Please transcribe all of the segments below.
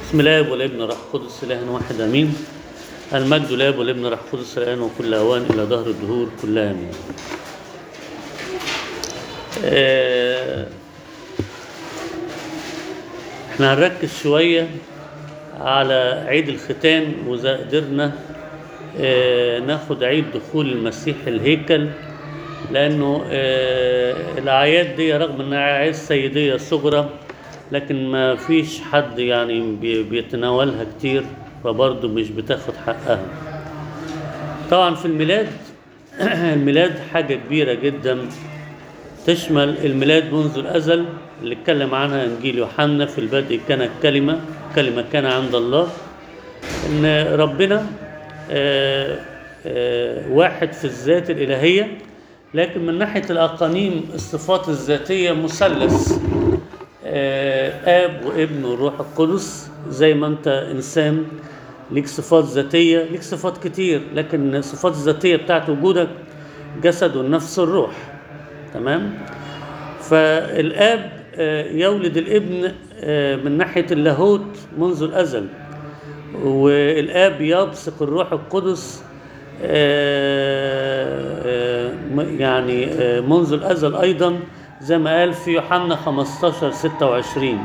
بسم الله والابن راح قدس اله واحد امين المجد لاب والابن راح قدس الان وكل اوان الى دهر الدهور كلها امين آه، احنا هنركز شويه على عيد الختان واذا قدرنا آه، ناخد عيد دخول المسيح الهيكل لانه آه، الاعياد دي رغم انها اعياد سيديه صغرى لكن ما فيش حد يعني بي- بيتناولها كتير فبرضه مش بتاخد حقها طبعا في الميلاد الميلاد حاجة كبيرة جدا تشمل الميلاد منذ الأزل اللي اتكلم عنها إنجيل يوحنا في البدء كان الكلمة كلمة كان عند الله إن ربنا آه، آه، واحد في الذات الإلهية لكن من ناحية الأقانيم الصفات الذاتية مثلث آه، اب وابن والروح القدس زي ما انت انسان ليك صفات ذاتيه ليك صفات كتير لكن الصفات الذاتيه بتاعت وجودك جسد والنفس والروح تمام فالاب آه، يولد الابن آه، من ناحيه اللاهوت منذ الازل والاب يبصق الروح القدس آه، آه، م- يعني آه، منذ الازل ايضا زي ما قال في يوحنا 15 26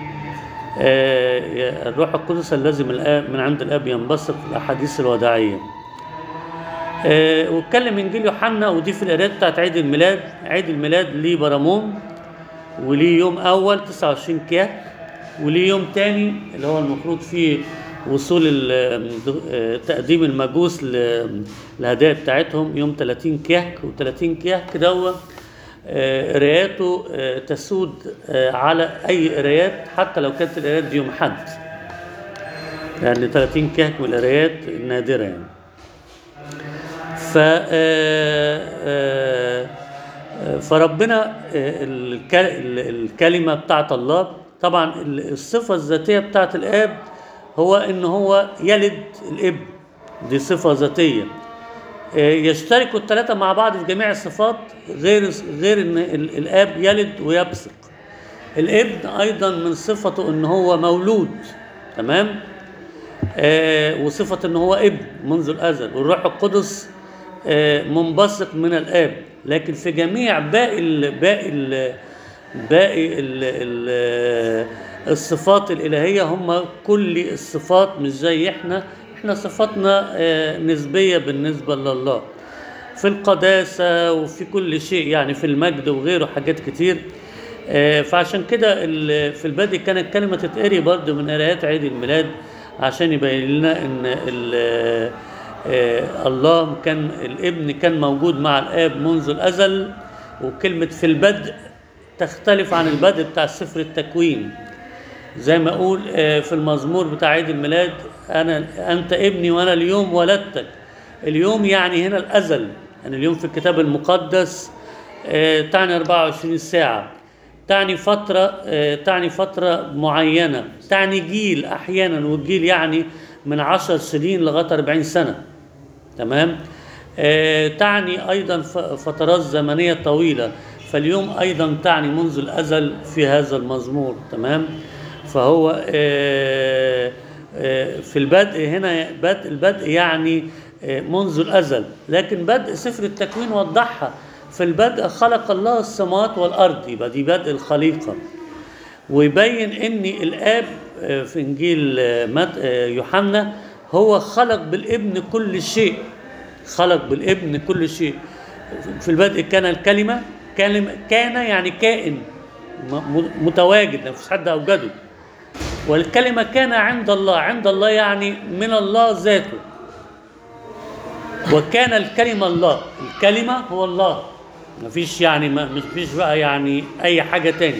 آه، الروح القدس الذي من الآب من عند الاب ينبثق في الاحاديث الوداعيه آه، واتكلم انجيل يوحنا ودي في القراءات بتاعت عيد الميلاد عيد الميلاد ليه برامون وليه يوم اول 29 كياك وليه يوم تاني اللي هو المفروض فيه وصول ال- آه، تقديم المجوس ل- الهدايا بتاعتهم يوم 30 كياك و30 كياك دوت آه، قراياته آه، تسود آه، على اي قرايات حتى لو كانت القرايات دي يوم حد يعني 30 كهك من القرايات النادره يعني ف آه، آه، آه، فربنا آه، الك- ال- الكلمه بتاعت الله طبعا ال- الصفه الذاتيه بتاعت الاب هو ان هو يلد الابن دي صفه ذاتيه آه، يشتركوا الثلاثه مع بعض في جميع الصفات غير غير ان ال- الاب يلد ويبصق الابن ايضا من صفته ان هو مولود تمام آه وصفة ان هو ابن منذ الازل والروح القدس آه منبثق من الاب لكن في جميع باقي ال باقي ال باقي ال ال الصفات الالهيه هم كل الصفات مش زي احنا احنا صفاتنا آه نسبيه بالنسبه لله في القداسه وفي كل شيء يعني في المجد وغيره حاجات كتير آه، فعشان كده ال- في البدء كانت كلمة تتقري برضو من قرايات عيد الميلاد عشان يبين لنا ان ال- آه، الله كان الابن كان موجود مع الاب منذ الازل وكلمة في البدء تختلف عن البدء بتاع سفر التكوين زي ما اقول آه، في المزمور بتاع عيد الميلاد انا انت ابني وانا اليوم ولدتك اليوم يعني هنا الازل يعني اليوم في الكتاب المقدس آه، تعني 24 ساعه تعني فتره آه، تعني فتره معينه تعني جيل احيانا والجيل يعني من 10 سنين لغايه 40 سنه تمام آه، تعني ايضا ف- فترات زمنيه طويله فاليوم ايضا تعني منذ الازل في هذا المزمور تمام فهو آه، آه، في البدء هنا بدء البدء يعني آه، منذ الازل لكن بدء سفر التكوين وضحها في البدء خلق الله السماوات والارض يبقى دي بدء الخليقه ويبين ان الاب آه، في انجيل آه، مت- آه، يوحنا هو خلق بالابن كل شيء خلق بالابن كل شيء في البدء كان الكلمه كلمه كان يعني كائن م- م- متواجد مفيش حد اوجده والكلمه كان عند الله عند الله يعني من الله ذاته وكان الكلمة الله الكلمة هو الله مفيش يعني ما مفيش بقى يعني أي حاجة تاني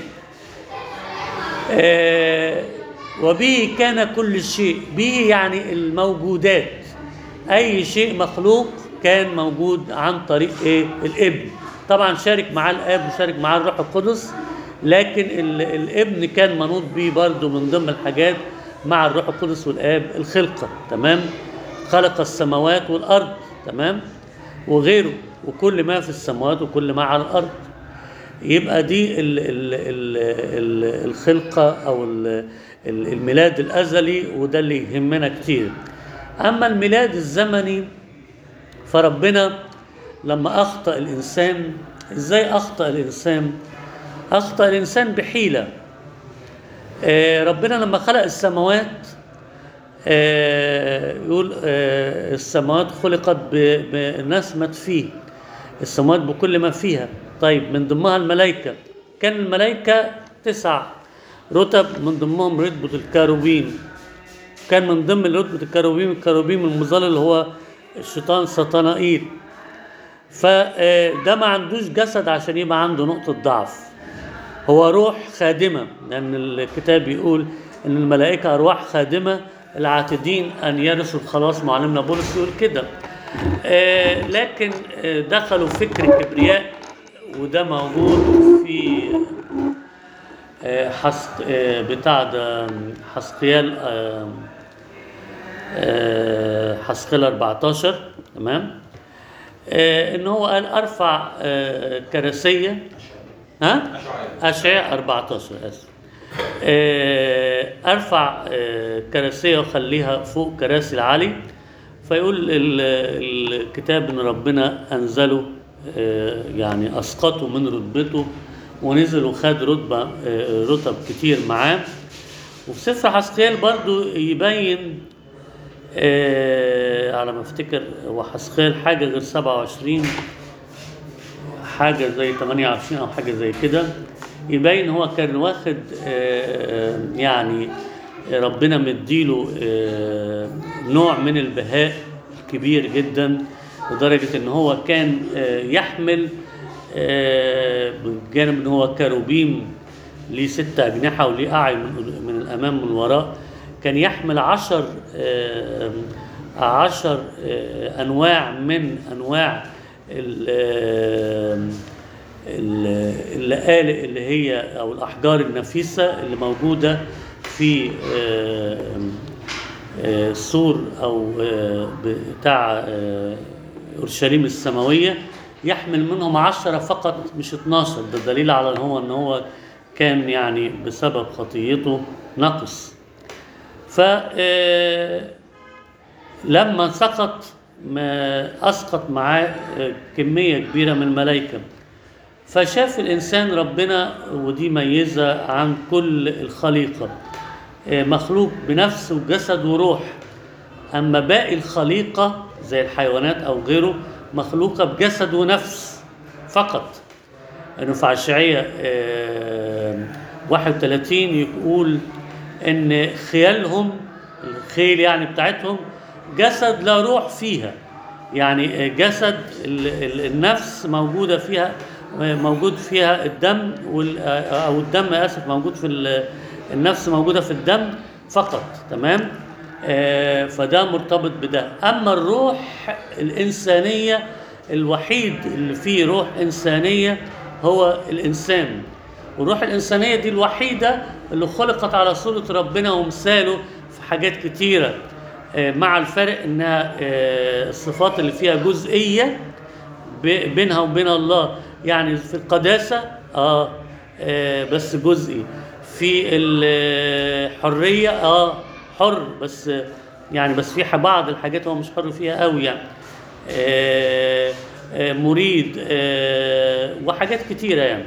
آه وبه كان كل شيء به يعني الموجودات أي شيء مخلوق كان موجود عن طريق إيه الابن طبعا شارك معاه الآب وشارك معاه الروح القدس لكن ال- الابن كان منوط بيه برضه من ضمن الحاجات مع الروح القدس والآب الخلقة تمام خلق السماوات والأرض تمام وغيره وكل ما في السماوات وكل ما على الأرض يبقى دي ال ال ال ال الخلقة أو ال ال- الميلاد الازلي وده اللي يهمنا كتير اما الميلاد الزمني فربنا لما اخطا الانسان ازاي اخطا الانسان اخطا الانسان بحيله آه، ربنا لما خلق السماوات آه، يقول آه، السماوات خلقت ب- بنسمة فيه السماوات بكل ما فيها طيب من ضمنها الملائكة كان الملائكة تسع رتب من ضمنهم رتبة الكاروبين كان من ضمن رتبة الكاروبين الكاروبين المظلل اللي هو الشيطان سطنائيل فده ما عندوش جسد عشان يبقى عنده نقطة ضعف هو روح خادمة لأن الكتاب بيقول إن الملائكة أرواح خادمة العاتدين أن يرثوا الخلاص معلمنا بولس يقول كده آه لكن آه دخلوا فكر كبرياء وده موجود في آه حسق آه بتاع ده حسقيال آه آه حسقيال 14 تمام آه ان هو قال ارفع آه كراسيه ها اشعياء 14 اسف آه، ارفع آه، كراسيه واخليها فوق كراسي العلي فيقول ال- الكتاب ان ربنا انزله آه، يعني اسقطه من رتبته ونزل وخد رتبه آه، رتب كتير معاه وفي سفر حسقيال برضو يبين آه، على ما افتكر هو حسقيال حاجه غير 27 حاجه زي 28 او حاجه زي كده يبين هو كان واخد آه، يعني ربنا مديله آه، نوع من البهاء كبير جدا لدرجه ان هو كان آه، يحمل آه، بجانب ان هو كروبيم ليه ست اجنحه وليه اعين من من الامام ومن الوراء كان يحمل عشر آه، عشر آه، انواع من انواع ال- آه، ال- اللآلئ اللي هي او الاحجار النفيسه اللي موجوده في آه، آه، سور او آه، بتاع آه، اورشليم السماويه يحمل منهم عشرة فقط مش 12 ده دليل على ان هو ان هو كان يعني بسبب خطيته نقص ف آه، لما سقط ما اسقط معاه آه، كميه كبيره من الملائكه فشاف الانسان ربنا ودي ميزه عن كل الخليقه آه، مخلوق بنفس وجسد وروح اما باقي الخليقه زي الحيوانات او غيره مخلوقه بجسد ونفس فقط انه في عشعية آه، 31 يقول ان خيالهم الخيل يعني بتاعتهم جسد لا روح فيها يعني آه، جسد ال- ال- النفس موجوده فيها آه، موجود فيها الدم وال- آه، او الدم اسف موجود في ال- النفس موجوده في الدم فقط تمام آه، فده مرتبط بده اما الروح الانسانيه الوحيد اللي فيه روح انسانيه هو الانسان والروح الانسانيه دي الوحيده اللي خلقت على صوره ربنا ومثاله في حاجات كتيره آه، مع الفرق انها آه، الصفات اللي فيها جزئيه ب- بينها وبين الله يعني في القداسة آه, آه بس جزئي في الحرية آه حر بس يعني بس في بعض الحاجات هو مش حر فيها قوي يعني آه آه مريد آه وحاجات كتيرة يعني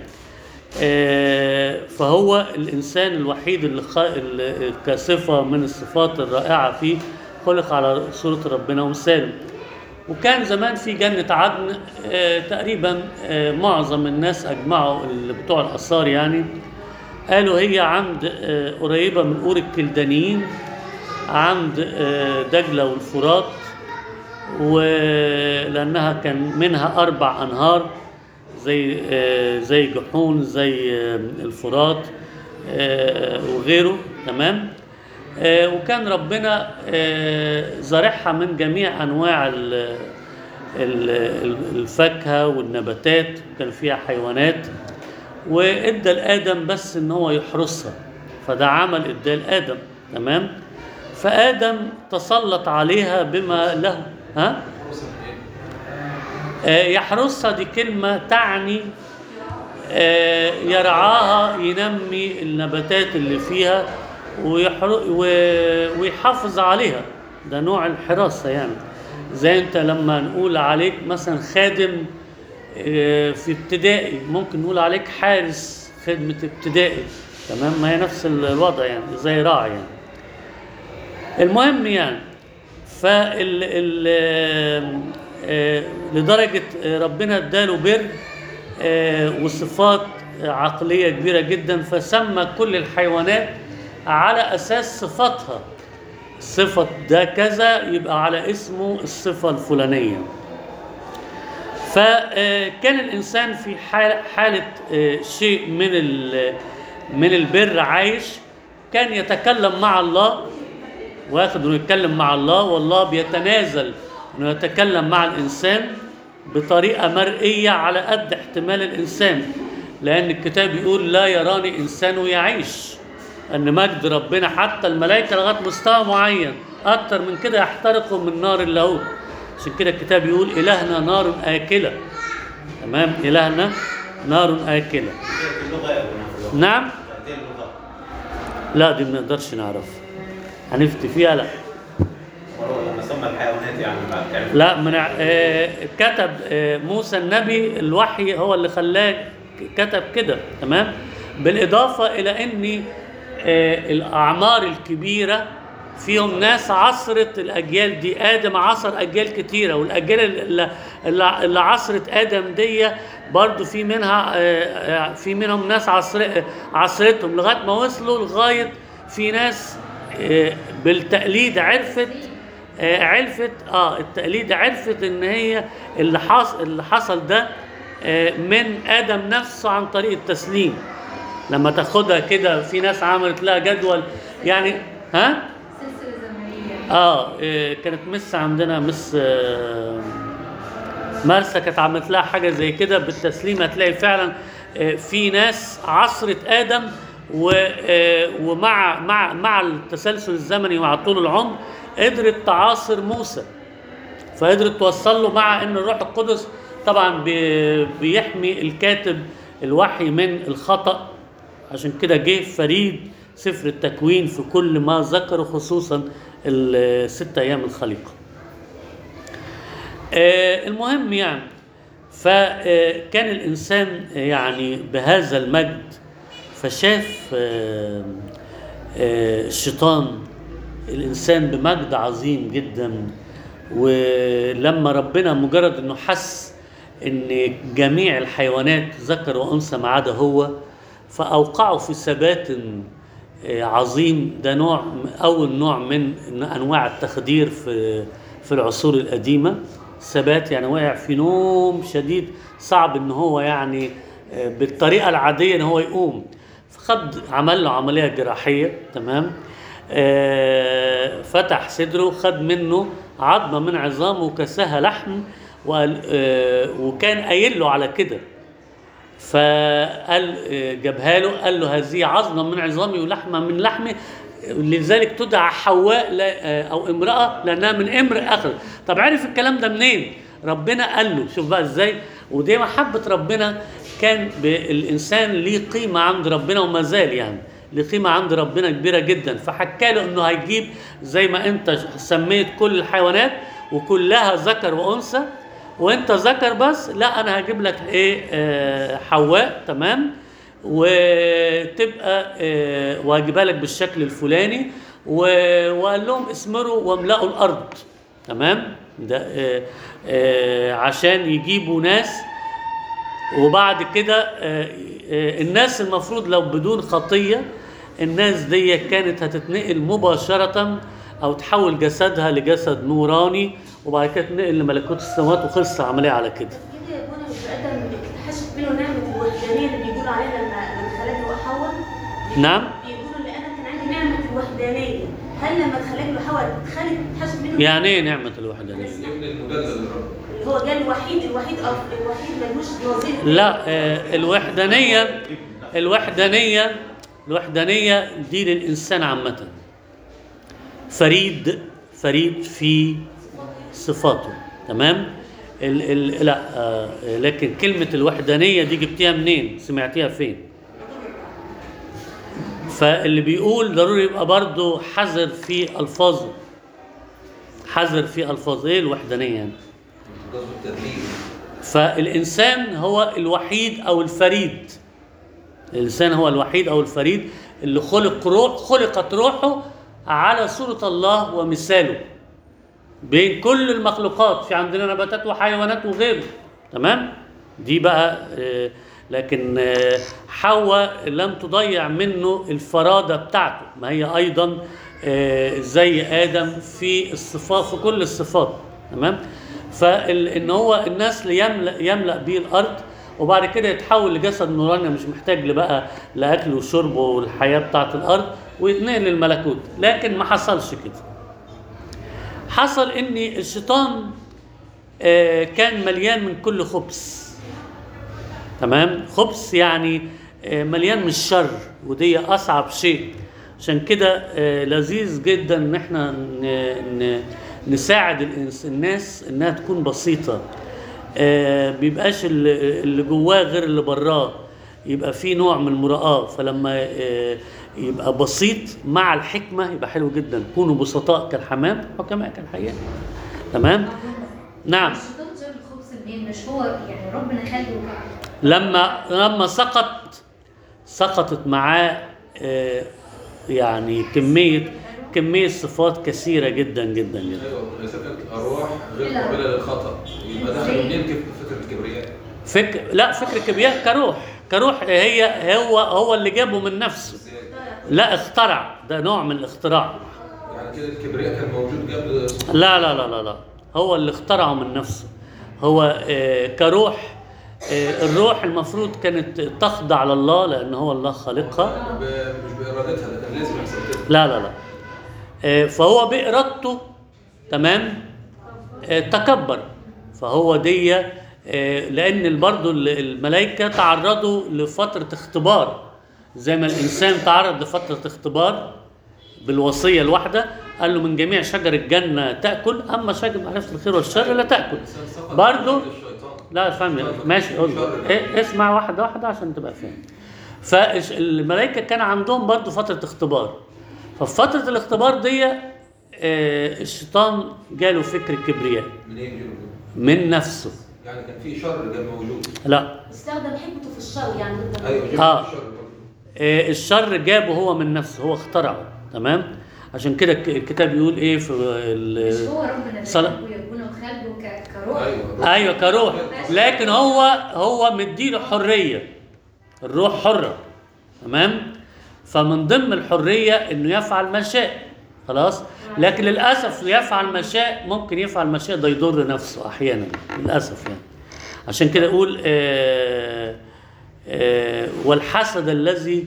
آه فهو الإنسان الوحيد اللي, خ... اللي كصفة من الصفات الرائعة فيه خلق على صورة ربنا ومثاله وكان زمان في جنة عدن آه، تقريبا آه، معظم الناس أجمعوا اللي بتوع الآثار يعني قالوا هي عند آه، قريبة من أور الكلدانيين عند آه، دجلة والفرات ولأنها كان منها أربع أنهار زي آه، زي جحون زي آه، الفرات آه، وغيره تمام آه، وكان ربنا آه، زارعها من جميع انواع ال- ال- ال- الفاكهه والنباتات كان فيها حيوانات وادى لادم بس ان هو يحرسها فده عمل اداه لادم تمام فادم تسلط عليها بما له ها آه، يحرسها دي كلمه تعني آه، يرعاها ينمي النباتات اللي فيها ويحر- و- ويحافظ عليها ده نوع الحراسة يعني زي انت لما نقول عليك مثلا خادم آه، في ابتدائي ممكن نقول عليك حارس خدمة ابتدائي تمام ما هي نفس الوضع يعني زي راعي يعني المهم يعني فال ال آه، لدرجة آه، ربنا اداله بر آه، وصفات عقلية كبيرة جدا فسمى كل الحيوانات على أساس صفاتها صفة ده كذا يبقى على اسمه الصفة الفلانية فكان الإنسان في حال- حالة آه، شيء من ال- من البر عايش كان يتكلم مع الله واخد انه يتكلم مع الله والله بيتنازل انه يتكلم مع الانسان بطريقه مرئيه على قد احتمال الانسان لان الكتاب يقول لا يراني انسان يعيش ان مجد ربنا حتى الملائكه لغايه مستوى معين اكتر من كده يحترقوا من نار اللاهوت عشان كده الكتاب يقول الهنا نار اكله تمام الهنا نار اكله تأتي اللغة يا ابونا نعم تأتي اللغة لا دي ما نقدرش نعرفها هنفتي فيها لا مرة لما سمى الحيوانات يعني بعد كده لا من آه كتب آه موسى النبي الوحي هو اللي خلاه كتب كده تمام بالاضافه الى ان آه الاعمار الكبيره فيهم ناس عصرت الاجيال دي ادم عصر اجيال كتيره والاجيال اللي, اللي اللي عصرت ادم دي برضو في منها آه، آه، في منهم ناس عصر عصرتهم لغايه ما وصلوا لغايه في ناس آه، بالتقليد عرفت آه، عرفت اه التقليد عرفت ان هي اللي حصل اللي حصل ده آه، من ادم نفسه عن طريق التسليم لما تاخدها كده في ناس عملت لها جدول يعني ها سلسلة زمنية اه آه، كانت مس عندنا مس آه، مرسى كانت عملت لها حاجه زي كده بالتسليم هتلاقي فعلا آه، في ناس عصرة ادم و- آه، ومع مع مع التسلسل الزمني ومع طول العمر قدرت تعاصر موسى فقدرت توصل له مع ان الروح القدس طبعا بي- بيحمي الكاتب الوحي من الخطأ عشان كده جه فريد سفر التكوين في كل ما ذكره خصوصا الست ايام الخليقه. آه، المهم يعني فكان الانسان يعني بهذا المجد فشاف آه، آه، الشيطان الانسان بمجد عظيم جدا ولما ربنا مجرد انه حس ان جميع الحيوانات ذكر وانثى ما عدا هو فاوقعه في ثبات آه، عظيم ده نوع اول نوع من انواع التخدير في في العصور القديمه ثبات يعني وقع في نوم شديد صعب ان هو يعني آه، بالطريقه العاديه ان هو يقوم فخد عمل له عمليه جراحيه تمام آه، فتح صدره خد منه عظمه من عظامه وكساها لحم وقال آه، وكان قايل له على كده فقال آه، جابها له قال له هذه عظمه من عظامي ولحمه من لحمي لذلك تدعى حواء لا- آه، او امراه لانها من امرئ اخر طب عرف الكلام ده منين ربنا قال له شوف بقى ازاي ودي محبه ربنا كان ب- الانسان ليه قيمه عند ربنا وما زال يعني ليه قيمه عند ربنا كبيره جدا فحكى له انه هيجيب زي ما انت سميت كل الحيوانات وكلها ذكر وانثى وانت ذكر بس لا انا هجيب لك ايه آه حواء تمام وتبقى آه وهجيبها لك بالشكل الفلاني و- وقال لهم اسمروا واملأوا الارض تمام ده آه آه عشان يجيبوا ناس وبعد كده آه، آه، الناس المفروض لو بدون خطية الناس دي كانت هتتنقل مباشرة أو تحول جسدها لجسد نوراني وبعد كده تنقل لملكوت السماوات وخلص العملية على كده كده يا ابونا مش ادم حشت منه نعمه الوحدانيه اللي بيقولوا عليها لما لما خلق له حواء نعم بيقولوا ان انا كان عندي نعمه الوحدانيه هل لما اتخلق له حواء اتخلق حشت منه يعني ايه نعمة الوحدانية؟ الابن المجدد للرب اللي هو جاء الوحيد الوحيد أو الوحيد ملوش نظير لا آه، الوحدانية الوحدانية الوحدانية دي للإنسان عامة فريد فريد في صفاته تمام ال ال لا آه لكن كلمة الوحدانية دي جبتيها منين سمعتيها فين فاللي بيقول ضروري يبقى برضه حذر في الفاظه حذر في الفاظه ايه الوحدانيه يعني قصد التدليل فالإنسان هو الوحيد أو الفريد الإنسان هو الوحيد أو الفريد اللي خلق روح خلقت روحه على صورة الله ومثاله بين كل المخلوقات في عندنا نباتات وحيوانات وغيره تمام دي بقى آه، لكن آه، حواء لم تضيع منه الفرادة بتاعته ما هي أيضا آه، زي آدم في الصفات في كل الصفات تمام فإن هو النسل يملأ يملأ به الأرض وبعد كده يتحول لجسد نوراني مش محتاج لبقى لأكل وشرب والحياة بتاعت الأرض ويتنقل للملكوت لكن ما حصلش كده حصل ان الشيطان آه، كان مليان من كل خبث تمام خبث يعني آه، مليان من الشر ودي اصعب شيء عشان كده آه، لذيذ جدا ان احنا ن- ن- نساعد الإنس- الناس انها تكون بسيطه آه، بيبقاش اللي اللي جواه غير اللي براه يبقى في نوع من المراءة فلما آه، يبقى بسيط مع الحكمة يبقى حلو جدا كونوا بسطاء كالحمام حكماء كالحياة تمام نعم الشيطان جاب الخبز منين مش هو يعني ربنا خلقه كده لما لما سقط سقطت معاه آه، يعني كمية كمية صفات كثيرة جدا جدا جدا ايوه اذا كانت ارواح غير قابله للخطا يبقى دخل منين كيف فكره الكبرياء؟ فكر لا فكر الكبرياء كروح كروح هي هو هو اللي جابه من نفسه ازاي؟ لا اخترع ده نوع من الاختراع يعني كده الكبرياء كان موجود قبل لا لا لا لا لا هو اللي اخترعه من نفسه هو آه، كروح آه، الروح المفروض كانت تخضع لله لان هو الله خالقها ب- مش بارادتها ده كان لازم يحصل كده لا لا لا آه، فهو بإرادته تمام آه، تكبر فهو دي آه، لأن برضه الملائكة تعرضوا لفترة اختبار زي ما الإنسان تعرض لفترة اختبار بالوصية الواحدة قال له من جميع شجر الجنة تأكل أما شجر معرفة الخير والشر لا تأكل الإنسان سقط برضه من الشيطان. لا فاهم ماشي قول إيه اسمع واحدة واحدة عشان تبقى فاهم فالملائكة كان عندهم برضو فترة اختبار ففي فترة الاختبار دي آه، الشيطان جاله فكر الكبرياء منين جيله من نفسه يعني كان في شر كان موجود لا استخدم حكمته في الشر يعني ضد ايوه الرب. جيله آه. الشر برضه. آه، الشر جابه هو من نفسه هو اخترعه تمام عشان كده الك- الكتاب يقول ايه في مش ال- هو ربنا اللي صلاة. خلقه يكون خلقه ك- كروح ايوه ايوه كروح لكن هو هو مديله حريه الروح حره تمام فمن ضمن الحريه انه يفعل ما شاء خلاص لكن للاسف يفعل ما شاء ممكن يفعل ما شاء ده يضر نفسه احيانا للاسف يعني عشان كده يقول آه آه والحسد الذي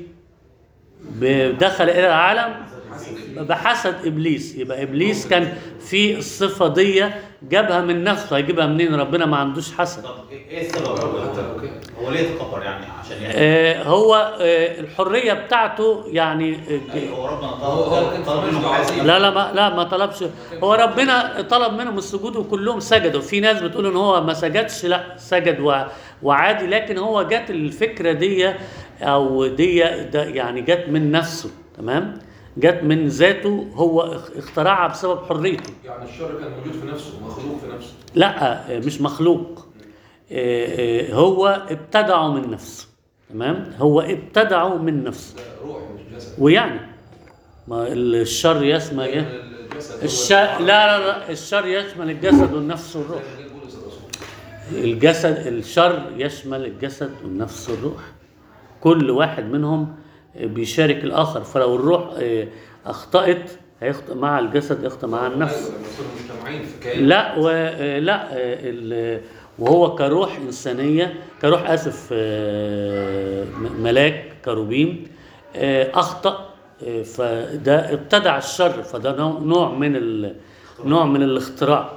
ب- دخل الى العالم بحسد ابليس يبقى ابليس كان في الصفه دي جابها من نفسه هيجيبها منين ربنا ما عندوش حسد طب ايه السبب برضه؟ حتى لو كان. هو ليه تكبر يعني عشان يعني آه هو آه الحريه بتاعته يعني آه أيوة، هو ربنا هو- هو كان طلب طلب في منه مجد حاجه لا لا ما لا ما طلبش هو ربنا طلب منهم السجود وكلهم سجدوا في ناس بتقول ان هو ما سجدش لا سجد و- وعادي لكن هو جت الفكره دي او دي ده يعني جت من نفسه تمام جت من ذاته هو اخ- اخترعها بسبب حريته يعني الشر كان موجود في نفسه مخلوق في نفسه لا آه، مش مخلوق آه، آه، هو ابتدعه من نفسه تمام هو ابتدعه من نفسه ده روح مش جسد ويعني ما الشر يسمى ايه الجسد هو الش... لا لا لا الشر يشمل الجسد والنفس والروح زي ما قال بولس الرسول الجسد الشر يشمل الجسد والنفس والروح كل واحد منهم بيشارك الاخر فلو الروح آه، اخطأت هيخطئ مع الجسد يخطئ مع النفس ايوه لما يكونوا مجتمعين في كيان لا و... آه، لا آه، ال... وهو كروح إنسانية كروح آسف آه، م- ملاك كروبيم آه، أخطأ آه، فده ابتدع الشر فده نوع- نوع من ال... نوع من الاختراع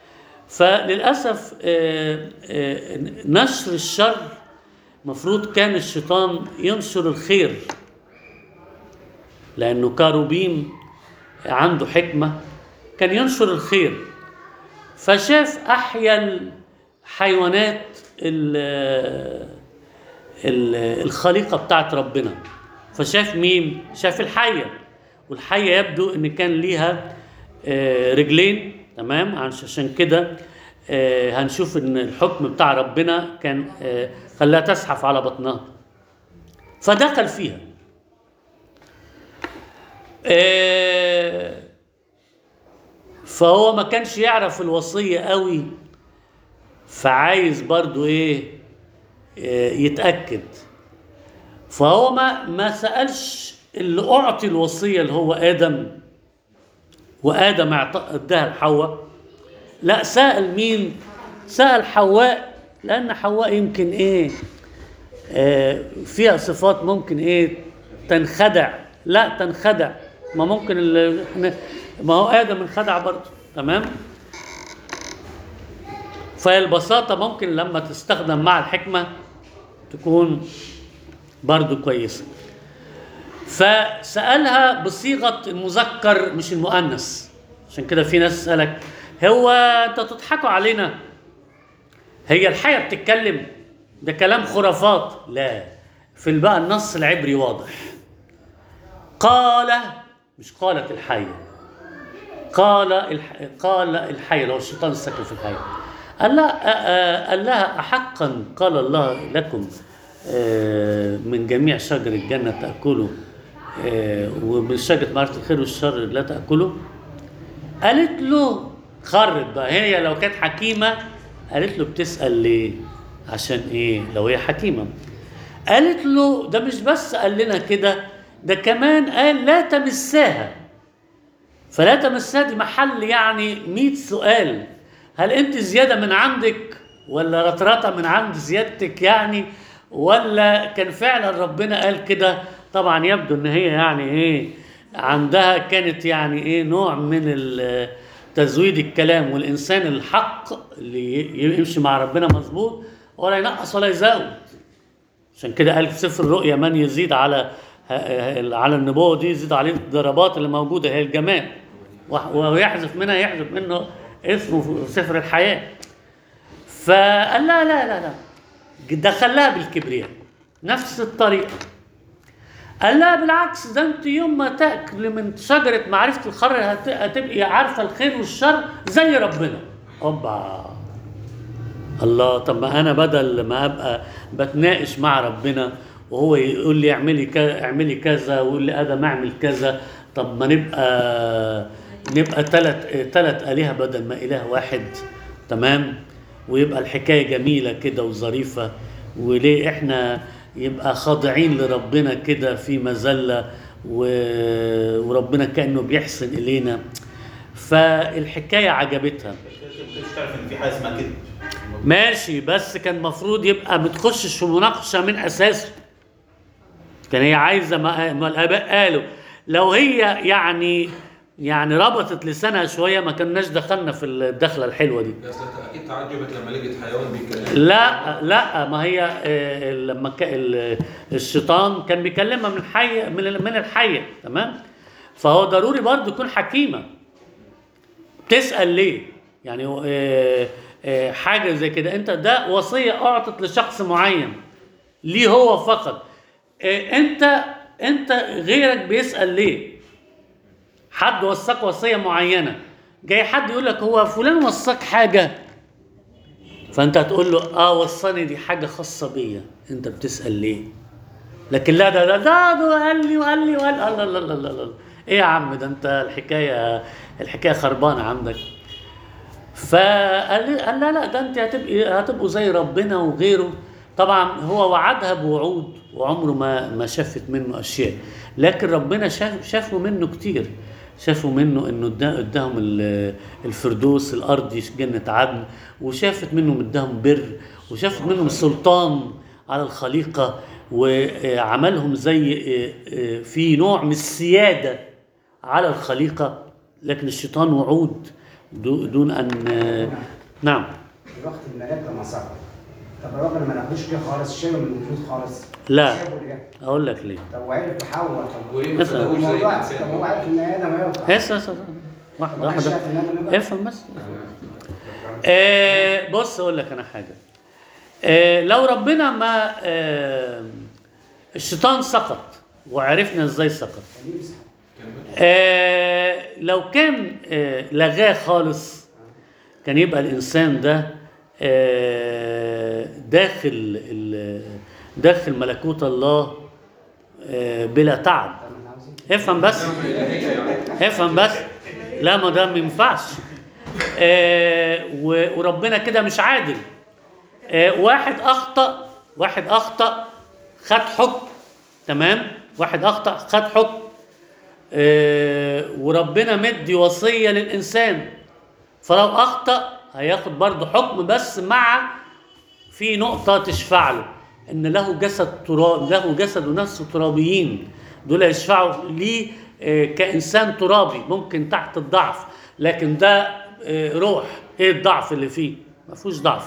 فللأسف آه، آه، نشر الشر مفروض كان الشيطان ينشر الخير لأنه كاروبيم عنده حكمة كان ينشر الخير فشاف أحيا الحيوانات ال- ال- الخليقة بتاعت ربنا فشاف مين شاف الحيه والحيه يبدو ان كان ليها آه، رجلين تمام عشان كده آه، هنشوف ان الحكم بتاع ربنا كان آه، خلاها تزحف على بطنها فدخل فيها آه، فهو ما كانش يعرف الوصية قوي فعايز برضو ايه آه، يتأكد فهو ما ما سألش اللي أعطي الوصية اللي هو آدم وآدم اعط- اداها لحواء لا سأل مين سأل حواء لأن حواء يمكن ايه آه، فيها صفات ممكن ايه تنخدع لا تنخدع ما ممكن ال- احنا ما هو ادم انخدع برضه تمام فالبساطة ممكن لما تستخدم مع الحكمة تكون برضه كويسة فسألها بصيغة المذكر مش المؤنث عشان كده في ناس تسألك هو انت تضحكوا علينا هي الحية بتتكلم ده كلام خرافات لا في بقى النص العبري واضح قال مش قالت الحية قال الح... قال الحية لو الشيطان سكن في الحية قال لها آه، آه، قال لها أحقا قال الله لكم آه، من جميع شجر الجنة تأكلوا آه، ومن شجرة معرفة الخير والشر لا تأكلوا قالت له خرت بقى هي لو كانت حكيمة قالت له بتسأل ليه عشان ايه لو هي حكيمة قالت له ده مش بس قال لنا كده ده كمان قال لا تمساها فلا تمسها دي محل يعني 100 سؤال هل انت زياده من عندك ولا رطرطه من عند زيادتك يعني ولا كان فعلا ربنا قال كده طبعا يبدو ان هي يعني ايه عندها كانت يعني ايه نوع من ال- تزويد الكلام والانسان الحق اللي يمشي مع ربنا مظبوط ولا ينقص ولا يزود عشان كده قال في سفر الرؤيا من يزيد على على النبوه دي يزيد عليه الضربات اللي موجوده هي الجمال وح- ويحذف منها يحذف منه اسمه في سفر الحياه فقال لا لا لا لا دخلها بالكبرياء نفس الطريقه قال لا بالعكس ده انت يوم ما تاكل من شجره معرفه الخير هت- هتبقي عارفه الخير والشر زي ربنا اوبا الله طب ما انا بدل ما ابقى بتناقش مع ربنا وهو يقول لي اعملي كذا اعملي كذا ويقول لي ادم اعمل كذا طب ما نبقى نبقى ثلاث ثلاث الهه بدل ما اله واحد تمام ويبقى الحكايه جميله كده وظريفه وليه احنا يبقى خاضعين لربنا كده في مذله و- وربنا كانه بيحسن الينا فالحكايه عجبتها مش تعرف ان في حاجه اسمها كده ماشي بس كان المفروض يبقى ما تخشش في مناقشه من اساسه كان هي عايزه ما, ما الاباء قالوا لو هي يعني يعني ربطت لسانها شويه ما كناش دخلنا في الدخله الحلوه دي بس انت اكيد تعجبت لما لقيت حيوان بيتكلم لا لا ما هي آه، لما ك- ال- الشيطان كان بيكلمها من حي من ال- من الحيه تمام فهو ضروري برضه يكون حكيمه تسال ليه يعني آه، آه، حاجه زي كده انت ده وصيه اعطت لشخص معين ليه هو فقط آه، انت انت غيرك بيسال ليه حد وصاك وصيه معينه جاي حد يقول لك هو فلان وصاك حاجه فانت هتقول له اه وصاني دي حاجه خاصه بيا انت بتسال ليه لكن لا ده ده ده, ده قال لي وقال لي وقال الله الله الله الله الله ايه يا عم ده انت الحكايه الحكايه خربانه عندك فقال لي قال لا لا ده انت هتبقي هتبقوا زي ربنا وغيره طبعا هو وعدها بوعود وعمره ما ما شافت منه اشياء لكن ربنا شاف شافوا منه كتير شافوا منه انه ادا- اداهم ال- الفردوس الارضي جنه عدن وشافت منهم اداهم بر وشافت منهم سلطان على الخليقه وعملهم زي في نوع من السياده على الخليقه لكن الشيطان وعود دو- دون ان نعم وقت الملاك لما سقط طب ربنا ما ناخدوش كده خالص شيله من الوجود خالص لا. سابه ليه؟ اقول لك ليه طب وعرف يحول طب وايه ما اسأل. تلاقوش زي الموضوع الانسان طب هو عارف ان ادم هيقطع هس هس هس. واحده ما كانش واحده شايف ان ادم يقطع افهم بس آه بص اقول لك انا حاجه آه لو ربنا ما آه الشيطان سقط وعرفنا ازاي سقط كان يمسح آه لو كان آه لغاه خالص كان يبقى الانسان ده آه داخل ال- داخل ملكوت الله آه بلا تعب طب احنا عاوزين افهم بس نعمة إلهية يعني افهم بس لا ما ده ما ينفعش آه و- وربنا كده مش عادل آه واحد اخطا واحد اخطا خد حكم تمام واحد اخطا خد حكم آه وربنا مدي وصيه للانسان فلو اخطا هياخد برضه حكم بس مع في نقطة تشفع له إن له جسد تراب له جسد ونفس ترابيين دول يشفعوا ليه آه، كإنسان ترابي ممكن تحت الضعف لكن ده آه، روح إيه الضعف اللي فيه؟ ما فيهوش ضعف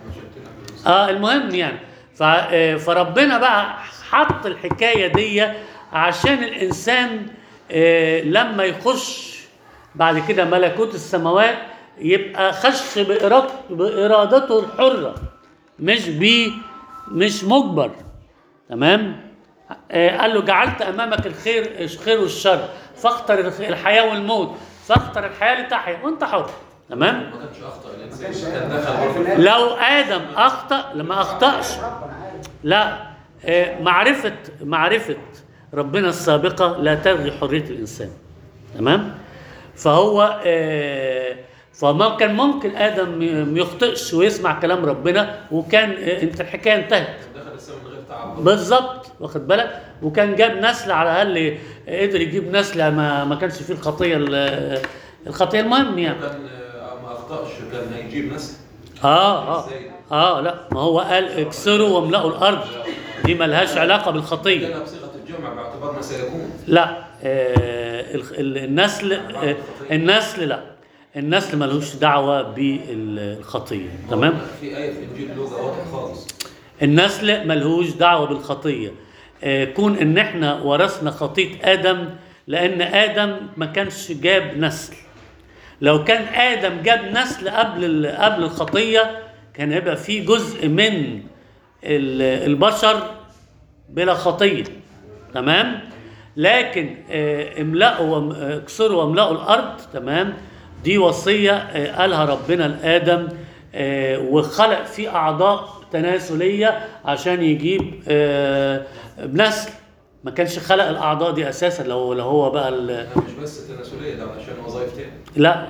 اه المهم يعني ف- آه، فربنا بقى حط الحكايه دي عشان الانسان آه، لما يخش بعد كده ملكوت السماوات يبقى خش بإرادته, بإرادته الحرة مش بي مش مجبر تمام آه، قال له جعلت امامك الخير الخير والشر فاختر الخ- الحياه والموت فاختر الحياه لتحيا وانت حر تمام ما كانش اخطا ما الانسان كانش كان عارف دخل عارف برضه إن لو ادم اخطا لما اخطاش ربنا عارف لا آه، معرفة معرفة ربنا السابقة لا تلغي حرية الإنسان تمام فهو آه، فما كان ممكن آدم ما يخطئش ويسمع كلام ربنا وكان آه، انت الحكاية انتهت دخل السماء من غير تعب بالظبط واخد بالك وكان جاب نسل على الاقل قدر يجيب نسل ما ما كانش فيه الخطيه ال- الخطيه المهم يعني كان آه، ما اخطاش كان هيجيب نسل اه اه اه لا ما هو قال اكسروا واملأوا الارض دي ملهاش علاقه بالخطيه كان بصيغه الجمع باعتبار ما سيكون لا آه ال- ال- النسل آه النسل لا النسل ملوش دعوه بالخطيه تمام في ايه في انجيل لوقا واضح خالص النسل ملهوش دعوه بالخطيه آه كون ان احنا ورثنا خطيه ادم لان ادم ما كانش جاب نسل لو كان ادم جاب نسل قبل ال- قبل الخطيه كان هيبقى في جزء من ال- البشر بلا خطيه تمام لكن آه، املأوا وم- آه، اكسروا واملأوا الارض تمام دي وصيه آه، قالها ربنا لادم آه، وخلق فيه اعضاء تناسليه عشان يجيب آه، نسل ما كانش خلق الاعضاء دي اساسا لو لو هو بقى ال- لا، مش بس تناسليه ده عشان وظائف تاني لا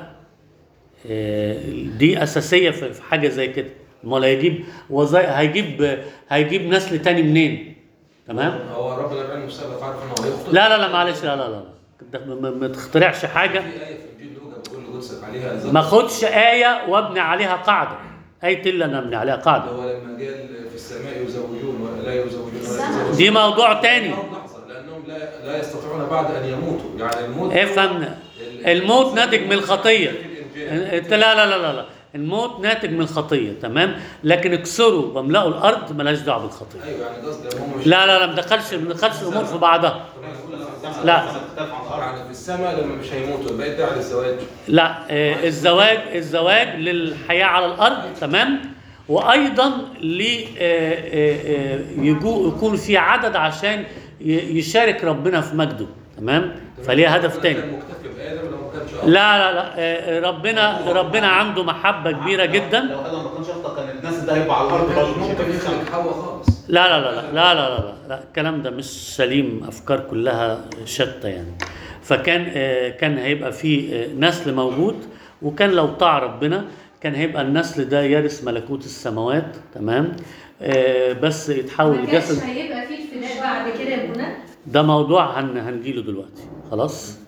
آه، دي اساسيه في في حاجه زي كده امال هيجيب وظائف هيجيب هيجيب نسل تاني منين تمام هو ربنا بعلمه السابق عارف انه هيخطئ لا لا لا معلش لا لا لا ده ما- ما ما تخترعش حاجه في ايه في انجيل لوقا بيقول له قدسك عليها ذكر. ما خدش ايه وابني عليها قاعده ايه اللي انا ابني عليها ده قاعده هو لما قال في السماء يزوجون ولا يزوجون ولا السماء. يتزوجون. دي موضوع تاني. لحظه لانهم لا لا يستطيعون بعد ان يموتوا يعني الموت افهم الموت ناتج من الخطيه في الإنجيل. انت لا لا لا لا لا الموت ناتج من الخطيه تمام لكن اكسروا واملأوا الارض ملهاش دعوه بالخطيه ايوه يعني قصدي هم مش لا لا لا ما دخلش ما دخلش الامور في بعضها لا. تختلف عن الارض يعني في السماء لما مش هيموتوا يبقى يدعي للزواج لا آه، الزواج الزواج للحياة على الأرض تمام وأيضا ل آه، آه، آه، يجو- يكون في عدد عشان ي- يشارك ربنا في مجده تمام فليه هدف تاني كان مكتفي بادم لو ما كانش لا لا لا آه، ربنا ربنا عنده محبة كبيرة جدا لو ادم ما كانش اخطا كان الناس ده هيبقى على الارض مش برضه مش ممكن هيبقى في يخلق السماء. حواء خالص لا لا لا لا لا لا لا, لا, لا الكلام ده مش سليم افكار كلها شتى يعني فكان آه، كان هيبقى في آه، نسل موجود وكان لو طاع ربنا كان هيبقى النسل ده يرث ملكوت السماوات تمام آه، بس يتحول ما كانش لجسد هيبقى فيه الفداء بعد كده يا بنات ده موضوع هن هنجيله دلوقتي خلاص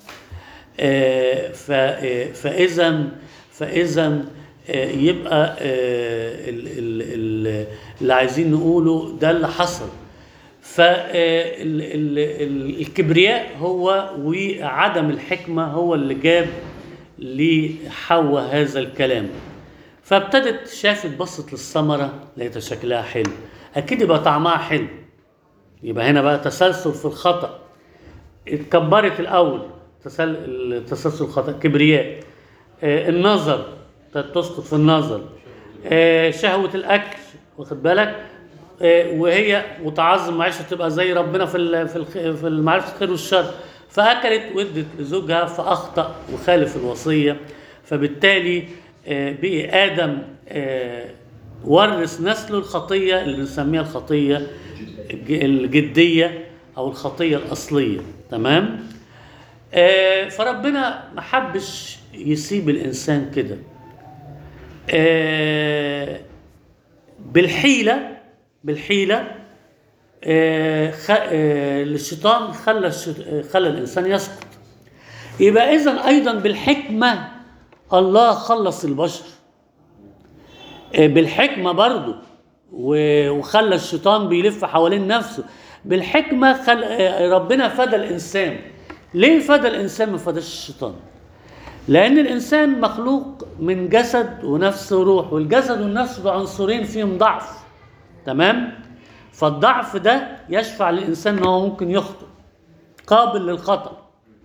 آه، ف- آه، فاذا فاذا آه، يبقى آه، ال- ال- ال- اللي عايزين نقوله ده اللي حصل فالكبرياء هو وعدم الحكمة هو اللي جاب لحواء هذا الكلام فابتدت شافت بصت للثمرة لقيتها شكلها حلو أكيد يبقى طعمها حلو يبقى هنا بقى تسلسل في الخطأ اتكبرت الأول تسل... التسلسل الخطأ كبرياء آه النظر تسقط في النظر آه شهوة الأكل واخد بالك آه، وهي متعظم معيشة تبقى زي ربنا في ال- في الخ- في المعرفة الخير والشر فأكلت وادت لزوجها فأخطأ وخالف الوصية فبالتالي آه، بقي آدم آه، ورث نسله الخطية اللي بنسميها الخطية الج- الجدية أو الخطية الأصلية تمام؟ آه، فربنا ما حبش يسيب الإنسان كده آه، بالحيلة بالحيلة آه، خ- آه، الشيطان خلى الش- آه، خلى الإنسان يسقط يبقى إذا أيضا بالحكمة الله خلص البشر آه، بالحكمة برضو و- وخلى الشيطان بيلف حوالين نفسه بالحكمة خل... آه، ربنا فدى الإنسان ليه فدى الإنسان ما فداش الشيطان لأن الإنسان مخلوق من جسد ونفس وروح والجسد والنفس ده عنصرين فيهم ضعف تمام فالضعف ده يشفع للإنسان إن هو ممكن يخطئ قابل للخطأ